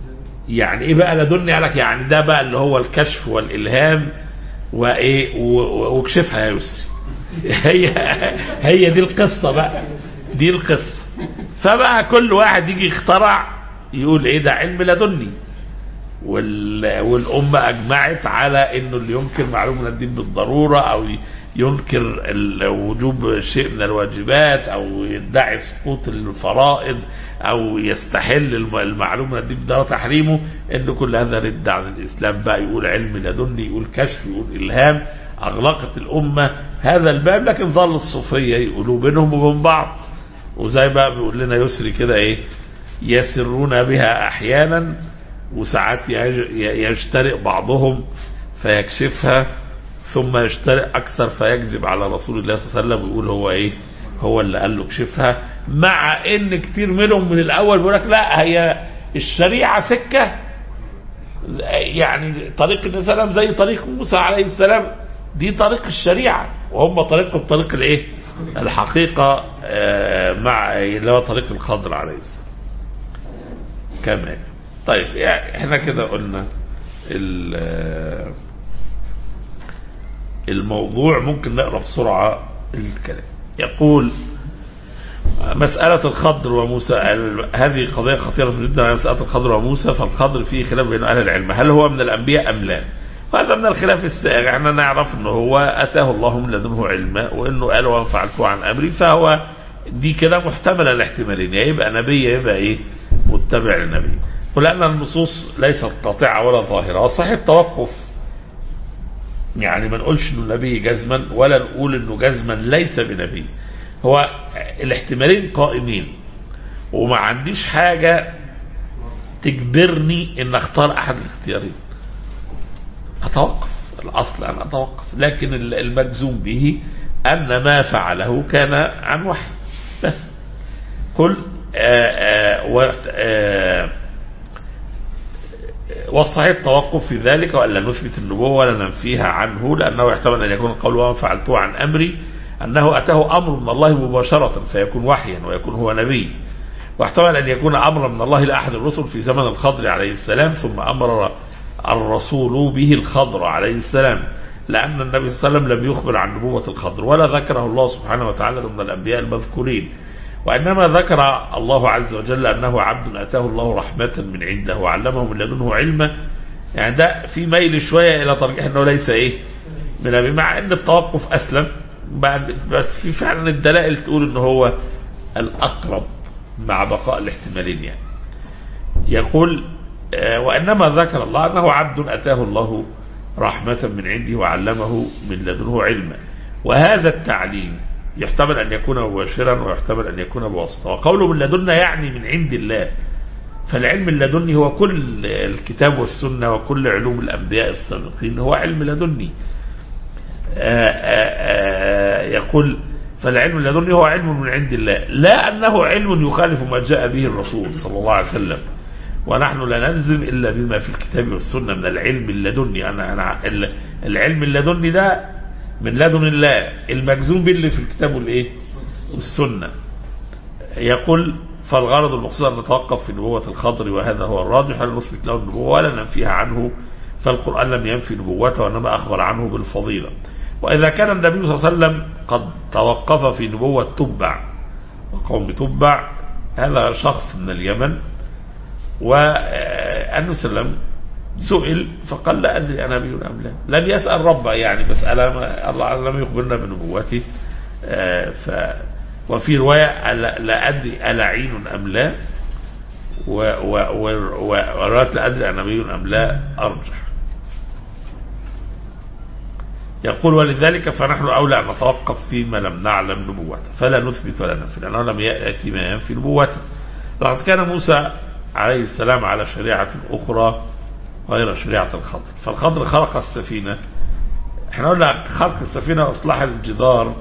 يعني ايه بقى لدني قالك يعني ده بقى اللي هو الكشف والالهام وايه و- و- واكشفها يا يسري هي هي دي القصه بقى دي القصه فبقى كل واحد يجي يخترع يقول ايه ده علم لدني وال... والأمة أجمعت على أنه اللي ينكر معلومة من الدين بالضرورة أو ي- ينكر ال- وجوب شيء من الواجبات أو يدعي سقوط الفرائض أو يستحل الم- المعلومة من الدين بالضرورة تحريمه أن كل هذا رد عن الإسلام بقى يقول علم لدني يقول كشف يقول إلهام أغلقت الأمة هذا الباب لكن ظل الصوفية يقولوا بينهم وبين بعض وزي بقى بيقول لنا يسري كده ايه يسرون بها احيانا وساعات يج- يجترئ بعضهم فيكشفها ثم يجترئ اكثر فيكذب على رسول الله صلى الله عليه وسلم ويقول هو ايه هو اللي قال له اكشفها مع ان كتير منهم من الاول بيقول لك لا هي الشريعه سكه يعني طريق النبي صلى الله عليه وسلم زي طريق موسى عليه السلام دي طريق الشريعه وهم طريقهم طريق الايه الحقيقه آه، مع اللي هو طريق الخضر عليه السلام كمان طيب يعني احنا كده قلنا ال- الموضوع ممكن نقرا بسرعه الكلام يقول مسألة الخضر وموسى هذه قضية خطيرة جدا مسألة الخضر وموسى فالخضر فيه خلاف بين أهل العلم هل هو من الأنبياء أم لا وهذا من الخلاف السائغ احنا نعرف انه هو اتاه الله من لدنه علما وانه قال وان فعلته عن امري فهو دي كده محتملة الاحتمالين يا يبقى نبي يا يبقى ايه متبع للنبي ولأن النصوص ليست قاطعة ولا ظاهرة صحيح التوقف يعني ما نقولش انه نبي جزما ولا نقول انه جزما ليس بنبي هو الاحتمالين قائمين وما عنديش حاجة تجبرني ان اختار احد الاختيارين اتوقف الاصل ان اتوقف لكن المجزوم به ان ما فعله كان عن وحي بس قل آآ آآ آآ والصحيح التوقف في ذلك وألا نثبت النبوة ولا ننفيها عنه لأنه يحتمل أن يكون القول وما فعلته عن أمري أنه أتاه أمر من الله مباشرة فيكون وحيا ويكون هو نبي واحتمل أن يكون أمرا من الله لأحد الرسل في زمن الخضر عليه السلام ثم أمر الرسول به الخضر عليه السلام لأن النبي صلى الله عليه وسلم لم يخبر عن نبوة الخضر ولا ذكره الله سبحانه وتعالى ضمن الأنبياء المذكورين وإنما ذكر الله عز وجل أنه عبد أتاه الله رحمة من عنده وعلمه من لدنه علما يعني ده في ميل شوية إلى ترجيح أنه ليس إيه من أبي مع أن التوقف أسلم بعد بس في فعلا الدلائل تقول أنه هو الأقرب مع بقاء الاحتمالين يعني يقول آه وإنما ذكر الله أنه عبد أتاه الله رحمة من عنده وعلمه من لدنه علما وهذا التعليم يحتمل أن يكون مباشرا ويحتمل أن يكون بواسطة وقوله من لدنا يعني من عند الله فالعلم اللدني هو كل الكتاب والسنة وكل علوم الأنبياء السابقين هو علم لدني آآ آآ يقول فالعلم اللدني هو علم من عند الله لا أنه علم يخالف ما جاء به الرسول صلى الله عليه وسلم ونحن لا نلزم إلا بما في الكتاب والسنة من العلم اللدني أنا أنا العلم اللدني ده من لدن الله المجزوم باللي في الكتاب والايه والسنة يقول فالغرض المقصود أن نتوقف في نبوة الخضر وهذا هو الراجح لا نثبت له النبوة ولا ننفيها عنه فالقرآن لم ينفي نبوته وإنما أخبر عنه بالفضيلة وإذا كان النبي صلى الله عليه وسلم قد توقف في نبوة تبع وقوم تبع هذا شخص من اليمن وأنه سلم سئل فقال لا أدري أنا نبي أم لا لم يسأل ربه يعني مسألة الله لم يخبرنا بنبوته ف وفي رواية لا أدري ألعين أم لا ورواية لا أدري أنا نبي أم لا أرجح يقول ولذلك فنحن أولى أن نتوقف فيما لم نعلم نبوته فلا نثبت ولا ننفي لأنه لم يأتي ما ينفي نبوته لقد كان موسى عليه السلام على شريعة أخرى غير شريعة الخضر فالخضر خلق السفينة احنا قلنا خلق السفينة واصلاح الجدار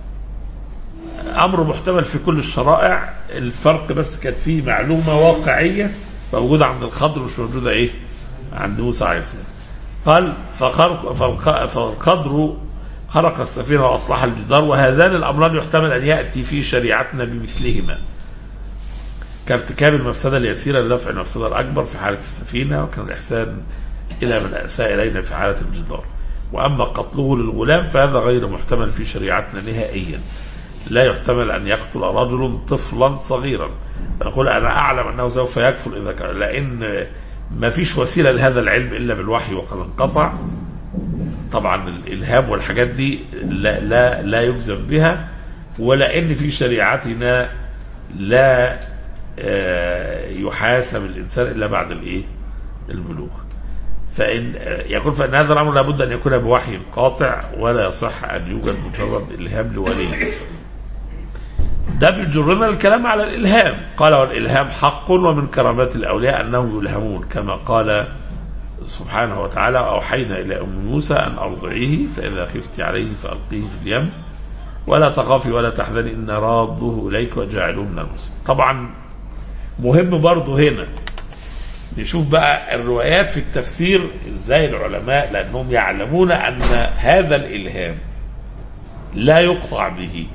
امر محتمل في كل الشرائع الفرق بس كانت فيه معلومة واقعية موجودة عند الخضر مش موجودة ايه عند موسى عليه السلام قال فخلق فالخضر خلق السفينة واصلاح الجدار وهذان الامران يحتمل ان يأتي في شريعتنا بمثلهما كارتكاب المفسدة اليسيرة لدفع المفسدة الأكبر في حالة السفينة وكان الإحسان إلى من أساء إلينا في حالة الجدار وأما قتله للغلام فهذا غير محتمل في شريعتنا نهائيا لا يحتمل أن يقتل رجل طفلا صغيرا يقول أنا أعلم أنه سوف يكفل إذا كان لأن ما فيش وسيلة لهذا العلم إلا بالوحي وقد انقطع طبعا الإلهام والحاجات دي لا, لا, لا يجزم بها ولأن في شريعتنا لا آه، يحاسب الإنسان إلا بعد الإيه البلوغ فإن يقول فإن هذا الأمر لابد أن يكون بوحي قاطع ولا يصح أن يوجد مجرد إلهام لولي ده بيجرنا الكلام على الإلهام قال والإلهام حق ومن كرامات الأولياء أنهم يلهمون كما قال سبحانه وتعالى أوحينا إلى أم موسى أن أرضعيه فإذا خفت عليه فألقيه في اليم ولا تخافي ولا تحزني إن راضه إليك وجاعله من المسلم طبعا مهم برضه هنا نشوف بقى الروايات في التفسير ازاي العلماء لانهم يعلمون ان هذا الالهام لا يقطع به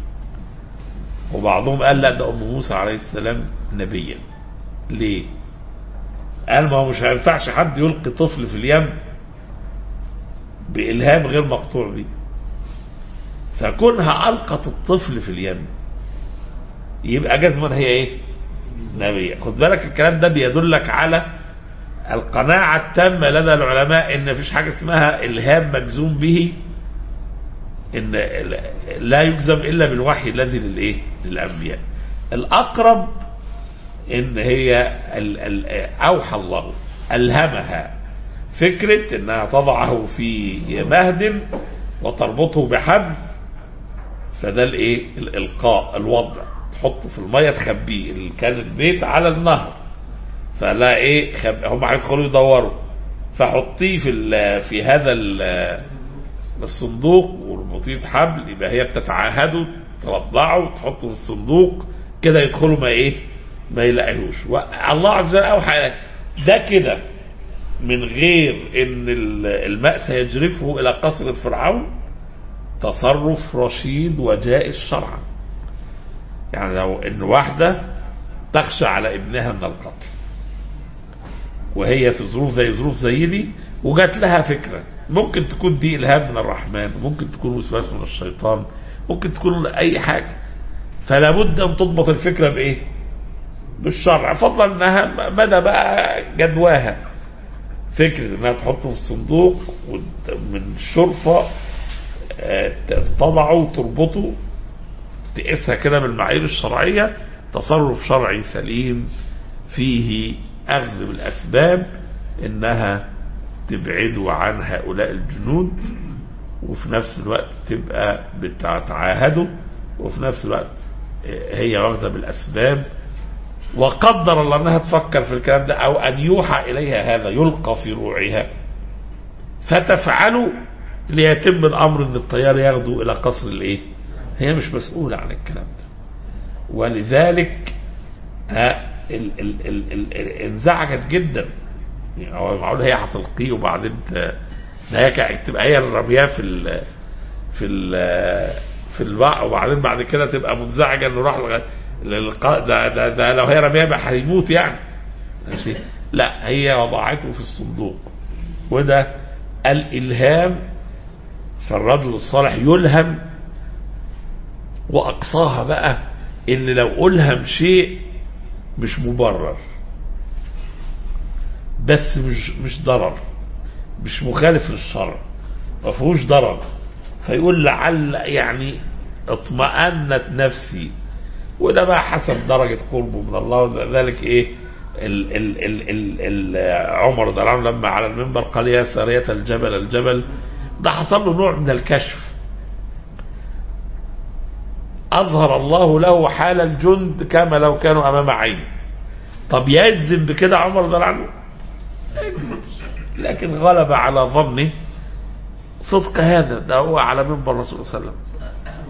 وبعضهم قال لا ده ام موسى عليه السلام نبيا ليه قال ما هو مش هينفعش حد يلقي طفل في اليم بإلهام غير مقطوع به فكونها ألقت الطفل في اليم يبقى جزما هي ايه نبي خد بالك الكلام ده بيدلك على القناعة التامة لدى العلماء ان مفيش حاجة اسمها الهام مجزوم به ان لا يجزم الا بالوحي الذي للايه للانبياء الاقرب ان هي ال ال اوحى الله الهمها فكرة انها تضعه في مهد وتربطه بحبل فده الايه الالقاء الوضع تحطه في الميه تخبيه اللي كان البيت على النهر فلا ايه خب... هم هيدخلوا يدوروا فحطيه في ال... في هذا ال... الصندوق واربطيه بحبل يبقى هي بتتعاهدوا ترضعه تحطه في الصندوق كده يدخلوا ما ايه ما يلاقيهوش الله عز وجل اوحى ده كده من غير ان الماء سيجرفه الى قصر فرعون تصرف رشيد وجائز شرعا يعني لو ان واحدة تخشى على ابنها من القتل وهي في ظروف زي ظروف زي دي وجات لها فكرة ممكن تكون دي الهام من الرحمن ممكن تكون وسواس من الشيطان ممكن تكون اي حاجة فلا بد ان تضبط الفكرة بايه بالشرع فضلا انها مدى بقى جدواها فكرة انها تحطه في الصندوق من شرفة تضعه وتربطه تقيسها كده بالمعايير الشرعية تصرف شرعي سليم فيه أخذ بالأسباب إنها تبعده عن هؤلاء الجنود وفي نفس الوقت تبقى بتعاهده وفي نفس الوقت هي واخدة بالأسباب وقدر الله أنها تفكر في الكلام ده أو أن يوحى إليها هذا يلقى في روعها فتفعله ليتم الأمر أن الطيار ياخده إلى قصر الإيه هي مش مسؤولة عن الكلام ده ولذلك ال ال ال ال انزعجت جدا يعني هو معقول هي هتلقيه وبعدين ده هي تبقى هي الرمياه في ال في ال في الوقع وبعدين بعد كده تبقى منزعجه انه راح للقاء ده, ده, ده لو هي رمياه بقى هيموت يعني ماشي لا هي وضعته في الصندوق وده الالهام فالرجل الصالح يلهم واقصاها بقى ان لو الهم شيء مش مبرر بس مش مش ضرر مش مخالف للشرع ما فيهوش ضرر فيقول لعل يعني اطمأنت نفسي وده بقى حسب درجة قربه من الله وذلك ايه ال ال ال ال ال عمر رضي الله عنه لما على المنبر قال يا سارية الجبل الجبل ده حصل له نوع من الكشف أظهر الله له حال الجند كما لو كانوا أمام عينه طب يجزم بكده عمر رضي الله عنه لكن غلب على ظنه صدق هذا ده هو على منبر الرسول صلى الله عليه وسلم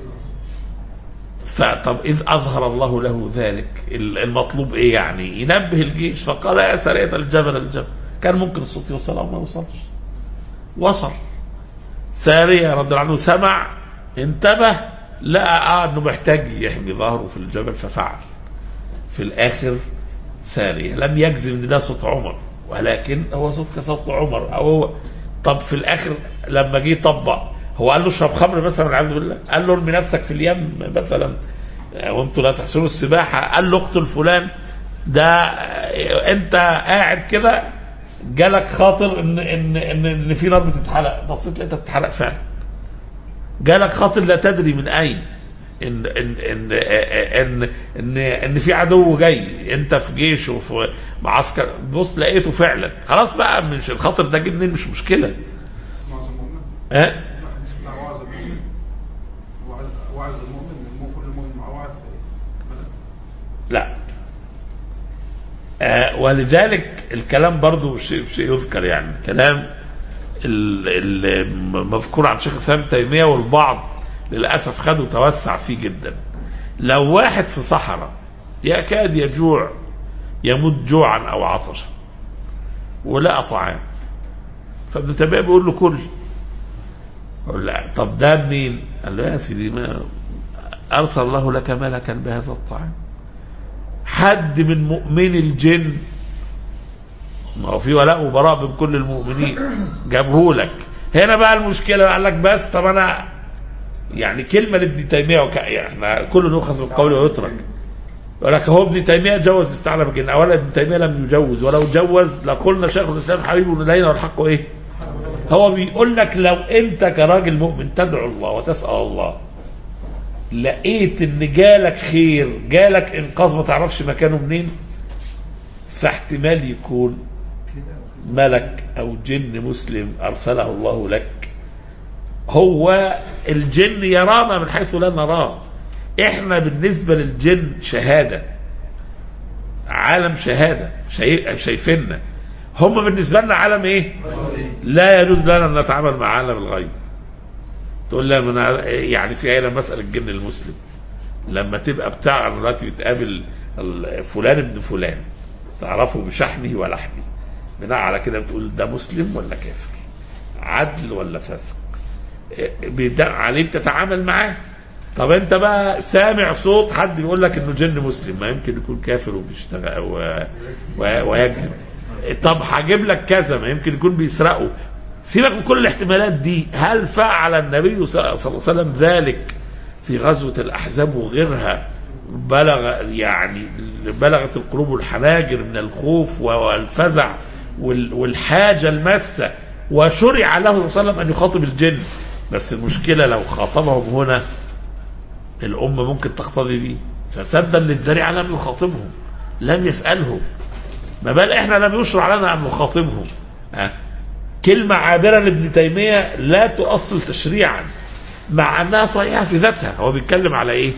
فطب إذ أظهر الله له ذلك المطلوب إيه يعني ينبه الجيش فقال يا سرية الجبل الجبل كان ممكن الصوت يوصل أو ما يوصلش وصل سارية رضي الله عنه سمع انتبه لقى آه انه محتاج يحمي ظهره في الجبل ففعل في الآخر ثانية لم يجزم ان ده صوت عمر ولكن هو صوت كصوت عمر او هو طب في الاخر لما جه يطبق هو قال له اشرب خمر مثلا والعياذ بالله قال له ارمي نفسك في اليم مثلا وانتم لا تحسنوا السباحه قال له اقتل فلان ده انت قاعد كده جالك خاطر ان ان ان, إن في نار بتتحرق بصيت لقيتها بتتحرق فعلا جالك خاطر لا تدري من اين ان ان ان ان ان, إن في عدو جاي انت في جيش وفي معسكر بص لقيته فعلا خلاص بقى مش الخاطر ده جه منين مش مشكله وعظ المؤمن ها الحديث بتاع وعظ المؤمن وعظ- وعظ المؤمن المو- كل مؤمن مع وعظ لا آه ولذلك الكلام برضو شيء, شيء يذكر يعني الكلام المذكور عن شيخ الاسلام ابن تيميه والبعض للاسف خدوا توسع فيه جدا لو واحد في صحراء يكاد يجوع يموت جوعا او عطشا ولقى طعام فابن تيميه بيقول له كل يقول لا طب ده منين؟ قال له يا سيدي ما ارسل الله لك ملكا بهذا الطعام حد من مؤمن الجن ما هو في ولاء وبراء بين كل المؤمنين جابه لك هنا بقى المشكله قال لك بس طب انا يعني كلمه لابن تيميه وك... يعني احنا كل نؤخذ بالقول ويترك يقول لك هو ابن تيميه جوز استعلم الجن اولا ابن تيميه لم يجوز ولو جوز لقلنا شيخ الاسلام حبيب الينا والحق ايه؟ هو بيقول لك لو انت كراجل مؤمن تدعو الله وتسال الله لقيت ان جالك خير جالك انقاذ ما تعرفش مكانه منين فاحتمال يكون ملك او جن مسلم ارسله الله لك هو الجن يرانا من حيث لا نراه احنا بالنسبة للجن شهادة عالم شهادة شاي- شايفيننا هم بالنسبة لنا عالم ايه لا يجوز لنا ان نتعامل مع عالم الغيب تقول لي أنا يعني في عيلة مسألة الجن المسلم لما تبقى بتاع دلوقتي بتقابل ال- فلان ابن فلان تعرفه بشحمه ولحمه بناء على كده بتقول ده مسلم ولا كافر عدل ولا فاسق إيه، بيدق عليه بتتعامل معاه طب انت بقى سامع صوت حد بيقول لك انه جن مسلم ما يمكن يكون كافر وبيشتغل و... و... ويكذب طب هجيب لك كذا ما يمكن يكون بيسرقوا سيبك من كل الاحتمالات دي هل فعل النبي صلى الله عليه وسلم ذلك في غزوة الأحزاب وغيرها بلغ يعني بلغت القلوب الحناجر من الخوف والفزع وال- والحاجة الماسة وشرع له صلى الله عليه وسلم أن يخاطب الجن بس المشكلة لو خاطبهم هنا الأمة ممكن تقتضي به فسدا للذريعة لم يخاطبهم لم يسألهم ما بال احنا لم يشرع لنا ان نخاطبهم ها؟ كلمة عابرة لابن تيمية لا تؤصل تشريعا مع انها صحيحة في ذاتها هو بيتكلم على ايه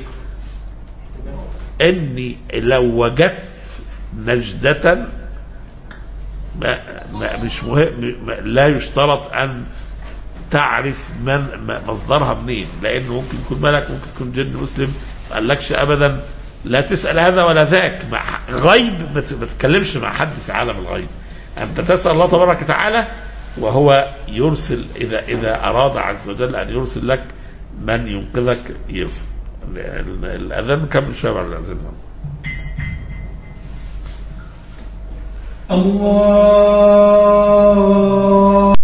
اني لو وجدت نجدة ما ما مش مهم ما لا يشترط ان تعرف من ما- مصدرها منين لانه ممكن يكون ملك ممكن يكون جن مسلم ما قالكش ابدا لا تسال هذا ولا ذاك مع غيب ما ت- ما تتكلمش مع حد في عالم الغيب انت تسال الله تبارك وتعالى وهو يرسل اذا اذا اراد عز وجل ان يرسل لك من ينقذك يرسل ال- ال- الاذان كمل شويه على الاذان الله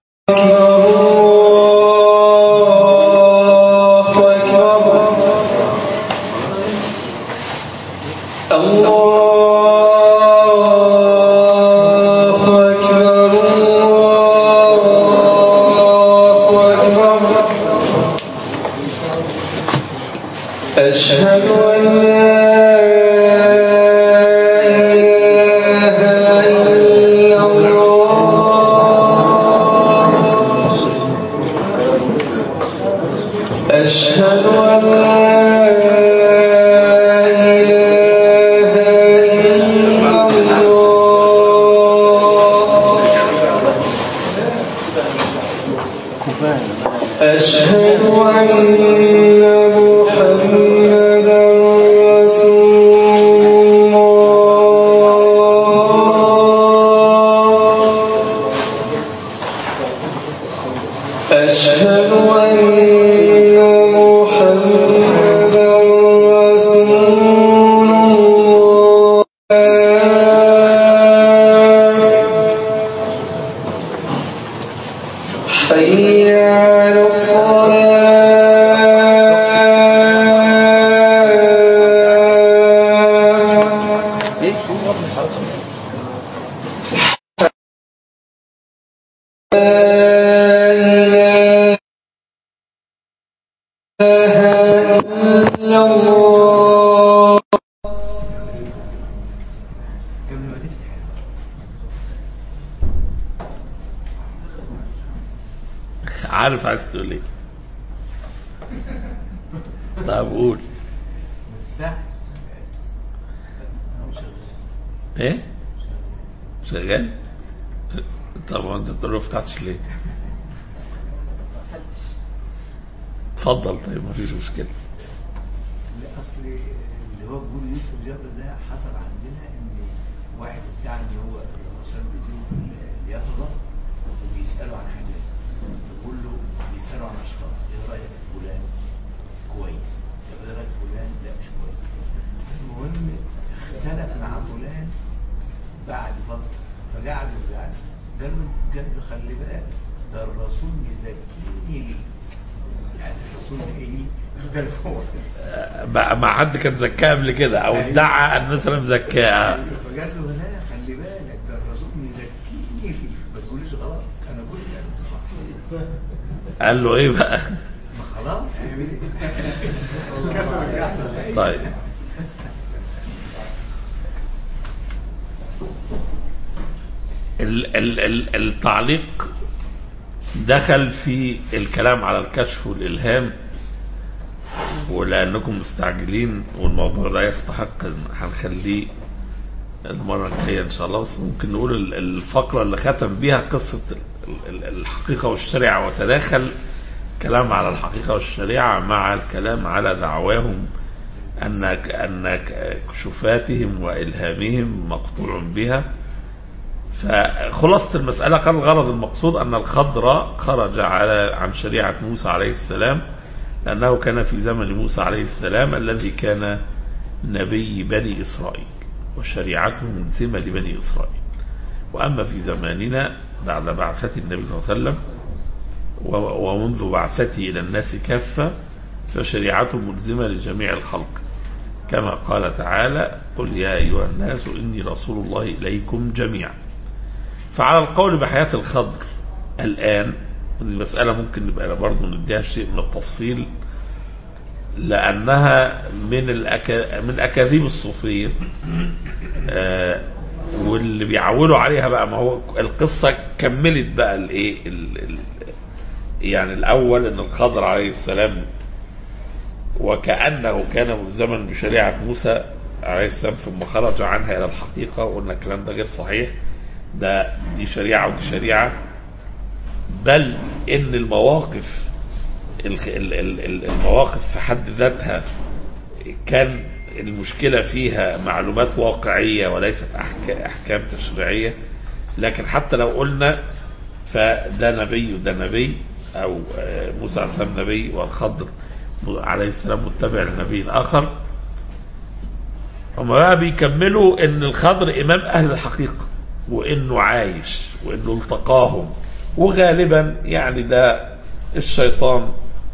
أشهد أن لا إله إلا الله أشهد أن لا إله عارف عايز تقول ايه طب قول ايه شغال طب ما انت تقول له فتحتش ليه اتفضل طيب ما فيش مشكله لا اصل اللي هو بيقول يوسف جابر ده حصل عندنا ان واحد بتاع ان هو مثلا بيديله اليقظه وبيساله عن حاجات بيقول له بيساله عن اشخاص ايه رايك في فلان كويس طب ايه رايك في فلان لا مش كويس المهم اختلف مع فلان بعد فتره فقعد وقعد قال له قال له خلي بالك ده الرسول مزكيني ليه يعني الرسول ايه قال هو بقى مع حد كان زكاه قبل كده او ادعى ان مثلا زكاه فقال له لا خلي بالك ده الرسول مزكيني ليه ما تقوليش غلط انا بقول لك انت صح قال له ايه بقى ما خلاص طيب ال ال ال التعليق دخل في الكلام على الكشف والإلهام ولأنكم مستعجلين والموضوع ده يستحق إن هنخليه المرة الجاية إن شاء الله بس ممكن نقول ال- الفقرة اللي ختم بيها قصة ال- ال- الحقيقة والشريعة وتداخل كلام على الحقيقة والشريعة مع الكلام على دعواهم أن أن كشوفاتهم وإلهامهم مقطوع بها فخلاصة المسألة قال الغرض المقصود أن الخضر خرج على عن شريعة موسى عليه السلام لأنه كان في زمن موسى عليه السلام الذي كان نبي بني إسرائيل وشريعته ملزمة لبني إسرائيل وأما في زماننا بعد بعثة النبي صلى الله عليه وسلم و- ومنذ بعثته إلى الناس كافة فشريعته ملزمة لجميع الخلق كما قال تعالى قل يا أيها الناس إني رسول الله إليكم جميعا فعلى القول بحياة الخضر الآن المسألة ممكن نبقى برضه نديها شيء من التفصيل لأنها من الأكا... من أكاذيب الصوفية آه واللي بيعولوا عليها بقى ما هو القصة كملت بقى الايه ال... ال... يعني الأول أن الخضر عليه السلام وكأنه كان ملزما بشريعة موسى عليه السلام ثم خرج عنها إلى الحقيقة وقلنا الكلام ده غير صحيح ده دي شريعة ودي شريعة بل إن المواقف الخ- ال- ال- ال- المواقف في حد ذاتها كان المشكلة فيها معلومات واقعية وليست أحك- أحكام تشريعية لكن حتى لو قلنا فده نبي وده نبي أو آه، موسى عليه السلام نبي والخضر عليه السلام متبع لنبي آخر هم بقى بيكملوا ان الخضر امام اهل الحقيقة وانه عايش وانه التقاهم وغالبا يعني ده الشيطان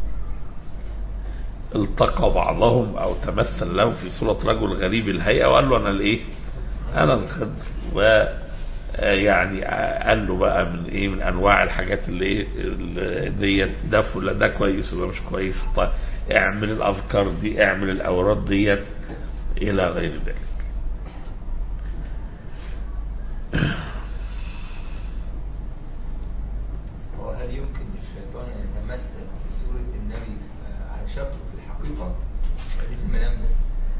التقى بعضهم او تمثل له في صورة رجل غريب الهيئة وقال له انا الايه انا الخضر و آه، يعني آه، قال له بقى من ايه من انواع الحاجات اللي ايه اللي ديت ده فل- ده كويس وده مش كويس طيب اعمل الاذكار دي اعمل الاوراد ديت الى غير ذلك وهل يمكن للشيطان أن يتمثل في صورة النبي على شكله في الحقيقة؟ دي في المنام بس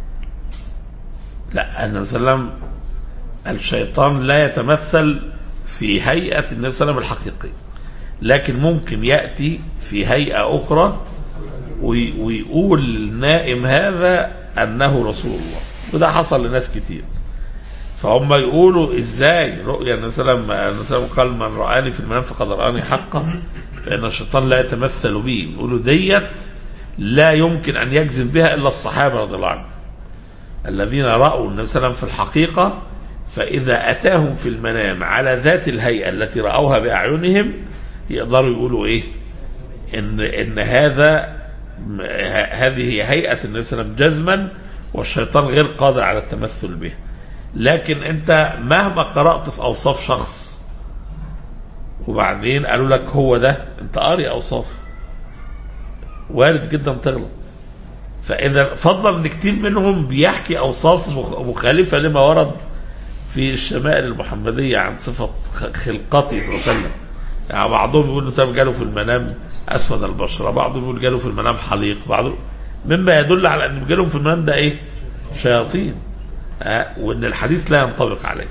لا النبي صلى الله عليه وسلم الشيطان لا يتمثل في هيئة النبي صلى الله عليه وسلم الحقيقية لكن ممكن يأتي في هيئة أخرى وي- ويقول للنائم هذا أنه رسول الله وده حصل لناس كتير فهم يقولوا ازاي رؤيا النبي صلى الله عليه وسلم النبي صلى الله عليه وسلم قال من رآني في المنام فقد رآني حقا فإن الشيطان لا يتمثل بي يقولوا ديت لا يمكن أن يجزم بها إلا الصحابة رضي الله عنهم الذين رأوا النبي صلى الله عليه وسلم في الحقيقة فإذا أتاهم في المنام على ذات الهيئة التي رأوها بأعينهم يقدروا يقولوا إيه إن, إن هذا م- ه- هذه هي هيئة النبي صلى الله عليه وسلم جزما والشيطان غير قادر على التمثل به لكن انت مهما قرأت في اوصاف شخص وبعدين قالوا لك هو ده انت قاري اوصاف وارد جدا تغلط فاذا فضلا ان كتير منهم بيحكي اوصاف مخ- مخالفه لما ورد في الشمائل المحمديه عن صفه خ- خلقته صلى الله عليه وسلم يعني بعضهم يقول مثلا جاله في المنام اسود البشره بعضهم يقول جاله في المنام حليق بعضهم مما يدل على ان جالهم في المنام ده ايه شياطين آه، وان الحديث لا ينطبق عليه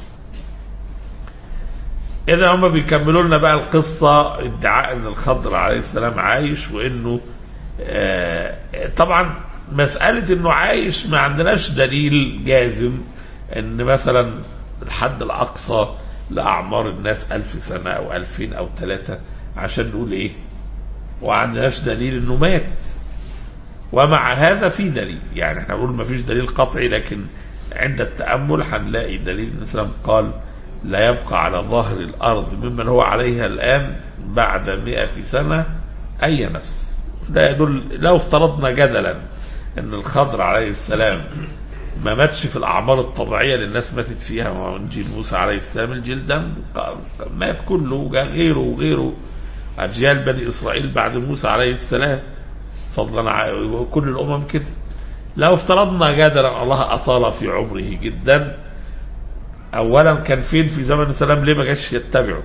اذا هم بيكملوا لنا بقى القصة ادعاء ان الخضر عليه السلام عايش وانه آه، طبعا مسألة انه عايش ما عندناش دليل جازم ان مثلا الحد الاقصى لاعمار الناس الف سنة او الفين او ثلاثة عشان نقول ايه وعندناش دليل انه مات ومع هذا في دليل يعني احنا بنقول ما فيش دليل قطعي لكن عند التأمل هنلاقي دليل النبي صلى الله عليه وسلم قال لا يبقى على ظهر الأرض ممن هو عليها الآن بعد مئة سنة أي نفس ده يدل لو افترضنا جدلا أن الخضر عليه السلام ما ماتش في الأعمار الطبيعية اللي الناس ماتت فيها ما هو من جيل موسى عليه السلام الجيل ده مات كله وجاء غيره وغيره أجيال بني إسرائيل بعد موسى عليه السلام فضلا عن كل الأمم كده لو افترضنا جدلا الله أطال في عمره جدا أولا كان فين في زمن السلام ليه ما جاش يتبعه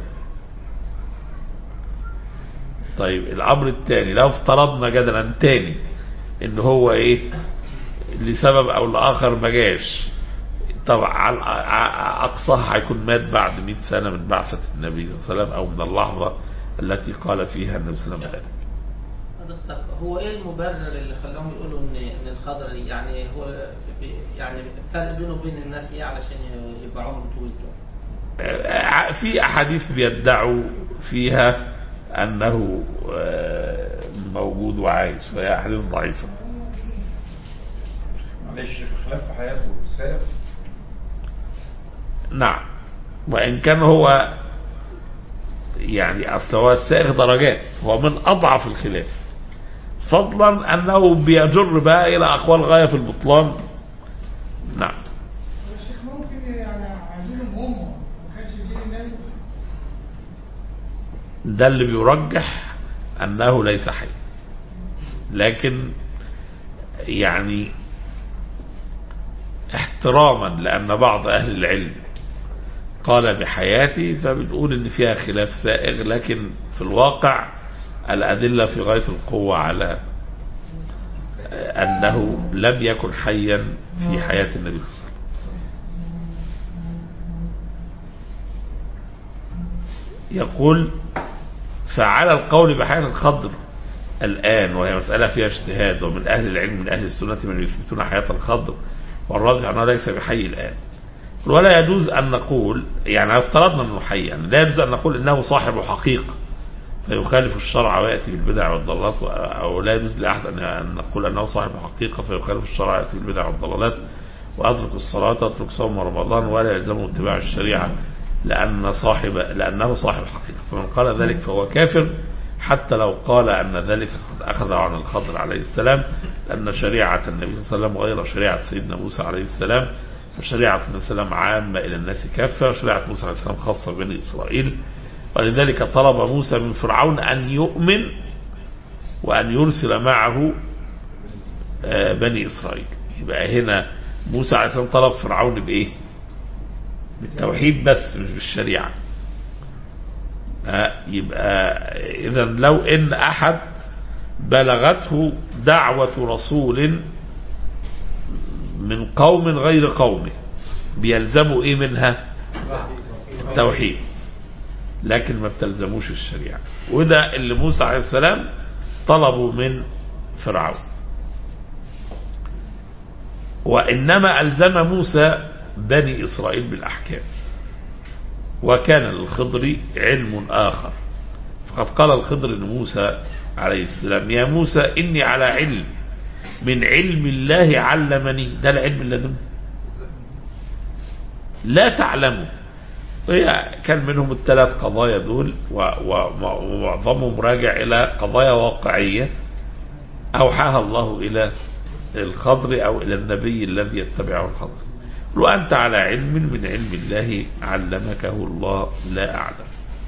طيب الأمر الثاني لو افترضنا جدلا تاني ان هو ايه لسبب او لاخر ما جاش طبعا على اقصاها هيكون مات بعد 100 سنه من بعثه النبي صلى الله عليه وسلم او من اللحظه التي قال فيها النبي صلى الله عليه وسلم حضرتك هو ايه المبرر اللي خلاهم يقولوا ان ان الخضر يعني هو بي- يعني الفرق بينه وبين الناس ايه علشان يبقى عمره طويل كده؟ في احاديث بيدعوا فيها انه آه، موجود وعايش وهي احاديث ضعيفه معلش خلاف في حياته سائر نعم وان كان هو يعني اصل هو السائغ درجات هو من اضعف الخلاف فضلا انه بيجر بقى الى اقوال غايه في البطلان نعم الشيخ ممكن يعني عايزينهم هم ما كانش يجيب الناس ده اللي بيرجح انه ليس حي لكن يعني احتراما لان بعض اهل العلم قال بحياتي فبنقول ان فيها خلاف سائغ لكن في الواقع الادله في غايه القوه على انه لم يكن حيا في حياه النبي صلى الله عليه وسلم يقول فعلى القول بحياة الخضر الآن وهي مسألة فيها اجتهاد ومن أهل العلم من أهل السنة من يثبتون حياة الخضر والراجح أنه ليس بحي الآن ولا يجوز أن نقول يعني لو افترضنا أنه حي يعني لا يجوز أن نقول أنه صاحب حقيقة فيخالف الشرع ويأتي بالبدع والضلالات أو لا يجوز لأحد أن- أن نقول أنه صاحب حقيقة فيخالف الشرع ويأتي بالبدع والضلالات وأترك الصلاة أترك صوم رمضان ولا يلزمه اتباع الشريعة لأن صاحب لأنه صاحب حقيقة فمن قال ذلك فهو كافر حتى لو قال أن ذلك قد أخذ عن الخضر عليه السلام لأن شريعة النبي صلى الله عليه وسلم غير شريعة سيدنا موسى عليه السلام فشريعة النبي صلى الله عليه وسلم عامة إلى الناس كافة وشريعة موسى عليه السلام خاصة بني إسرائيل ولذلك طلب موسى من فرعون أن يؤمن وأن يرسل معه آه، بني إسرائيل يبقى هنا موسى عليه السلام طلب فرعون بإيه بالتوحيد بس مش بالشريعة آه، يبقى إذا لو إن أحد بلغته دعوة رسول من قوم غير قومه بيلزموا إيه منها التوحيد لكن ما بتلزموش الشريعة وده اللي موسى عليه السلام طلبوا من فرعون وإنما ألزم موسى بني إسرائيل بالأحكام وكان للخضر علم آخر فقد قال الخضر لموسى عليه السلام يا موسى إني على علم من علم الله علمني ده العلم اللدني لا تعلمه هي كان منهم الثلاث قضايا دول و- و- ومعظمهم راجع إلى قضايا واقعية أوحاها الله إلى الخضر أو إلى النبي الذي يتبعه الخضر وأنت على علم من علم الله علمكه الله لا أعلم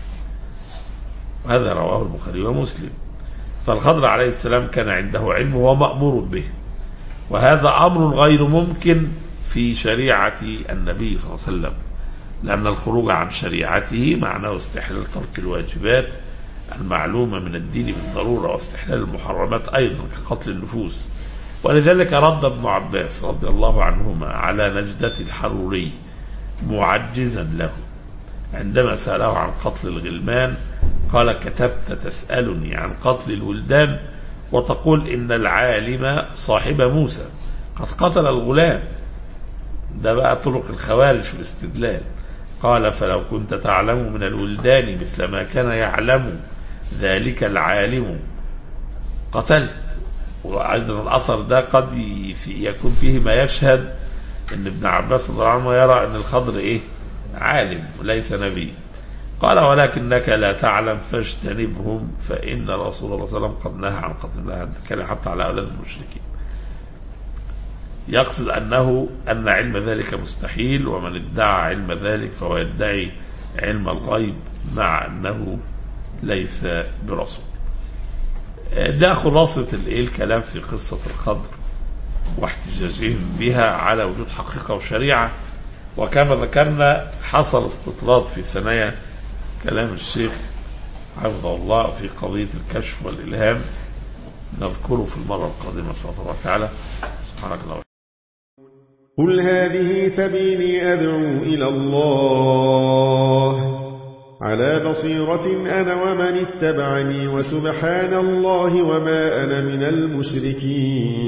وهذا رواه البخاري ومسلم فالخضر عليه السلام كان عنده علم ومأمور به وهذا أمر غير ممكن في شريعة النبي صلى الله عليه وسلم لأن الخروج عن شريعته معناه استحلال ترك الواجبات المعلومة من الدين بالضرورة واستحلال المحرمات أيضا كقتل النفوس ولذلك رد ابن عباس رضي الله عنهما على نجدة الحروري معجزا له عندما سأله عن قتل الغلمان قال كتبت تسألني عن قتل الولدان وتقول إن العالم صاحب موسى قد قتل الغلام ده بقى طرق الخوارج في الاستدلال قال فلو كنت تعلم من الولدان مثل ما كان يعلم ذلك العالم قتل وأيضا الأثر ده قد يكون فيه ما يشهد ان ابن عباس رضي الله عنه يرى ان الخضر ايه عالم وليس نبي قال ولكنك لا تعلم فاجتنبهم فإن رسول الله صلى الله عليه وسلم قد نهى عن قتل الله كان حتى على أولاد المشركين يقصد أنه أن علم ذلك مستحيل ومن ادعى علم ذلك فهو يدعي علم الغيب مع أنه ليس برسول ده خلاصة الكلام في قصة الخضر واحتجاجهم بها على وجود حقيقة وشريعة وكما ذكرنا حصل استطراد في ثنايا كلام الشيخ حفظه الله في قضية الكشف والإلهام نذكره في المرة القادمة إن شاء الله تعالى سبحانك الله قل هذه سبيلي أدعو إلى الله على بصيرة أنا ومن اتبعني وسبحان الله وما أنا من المشركين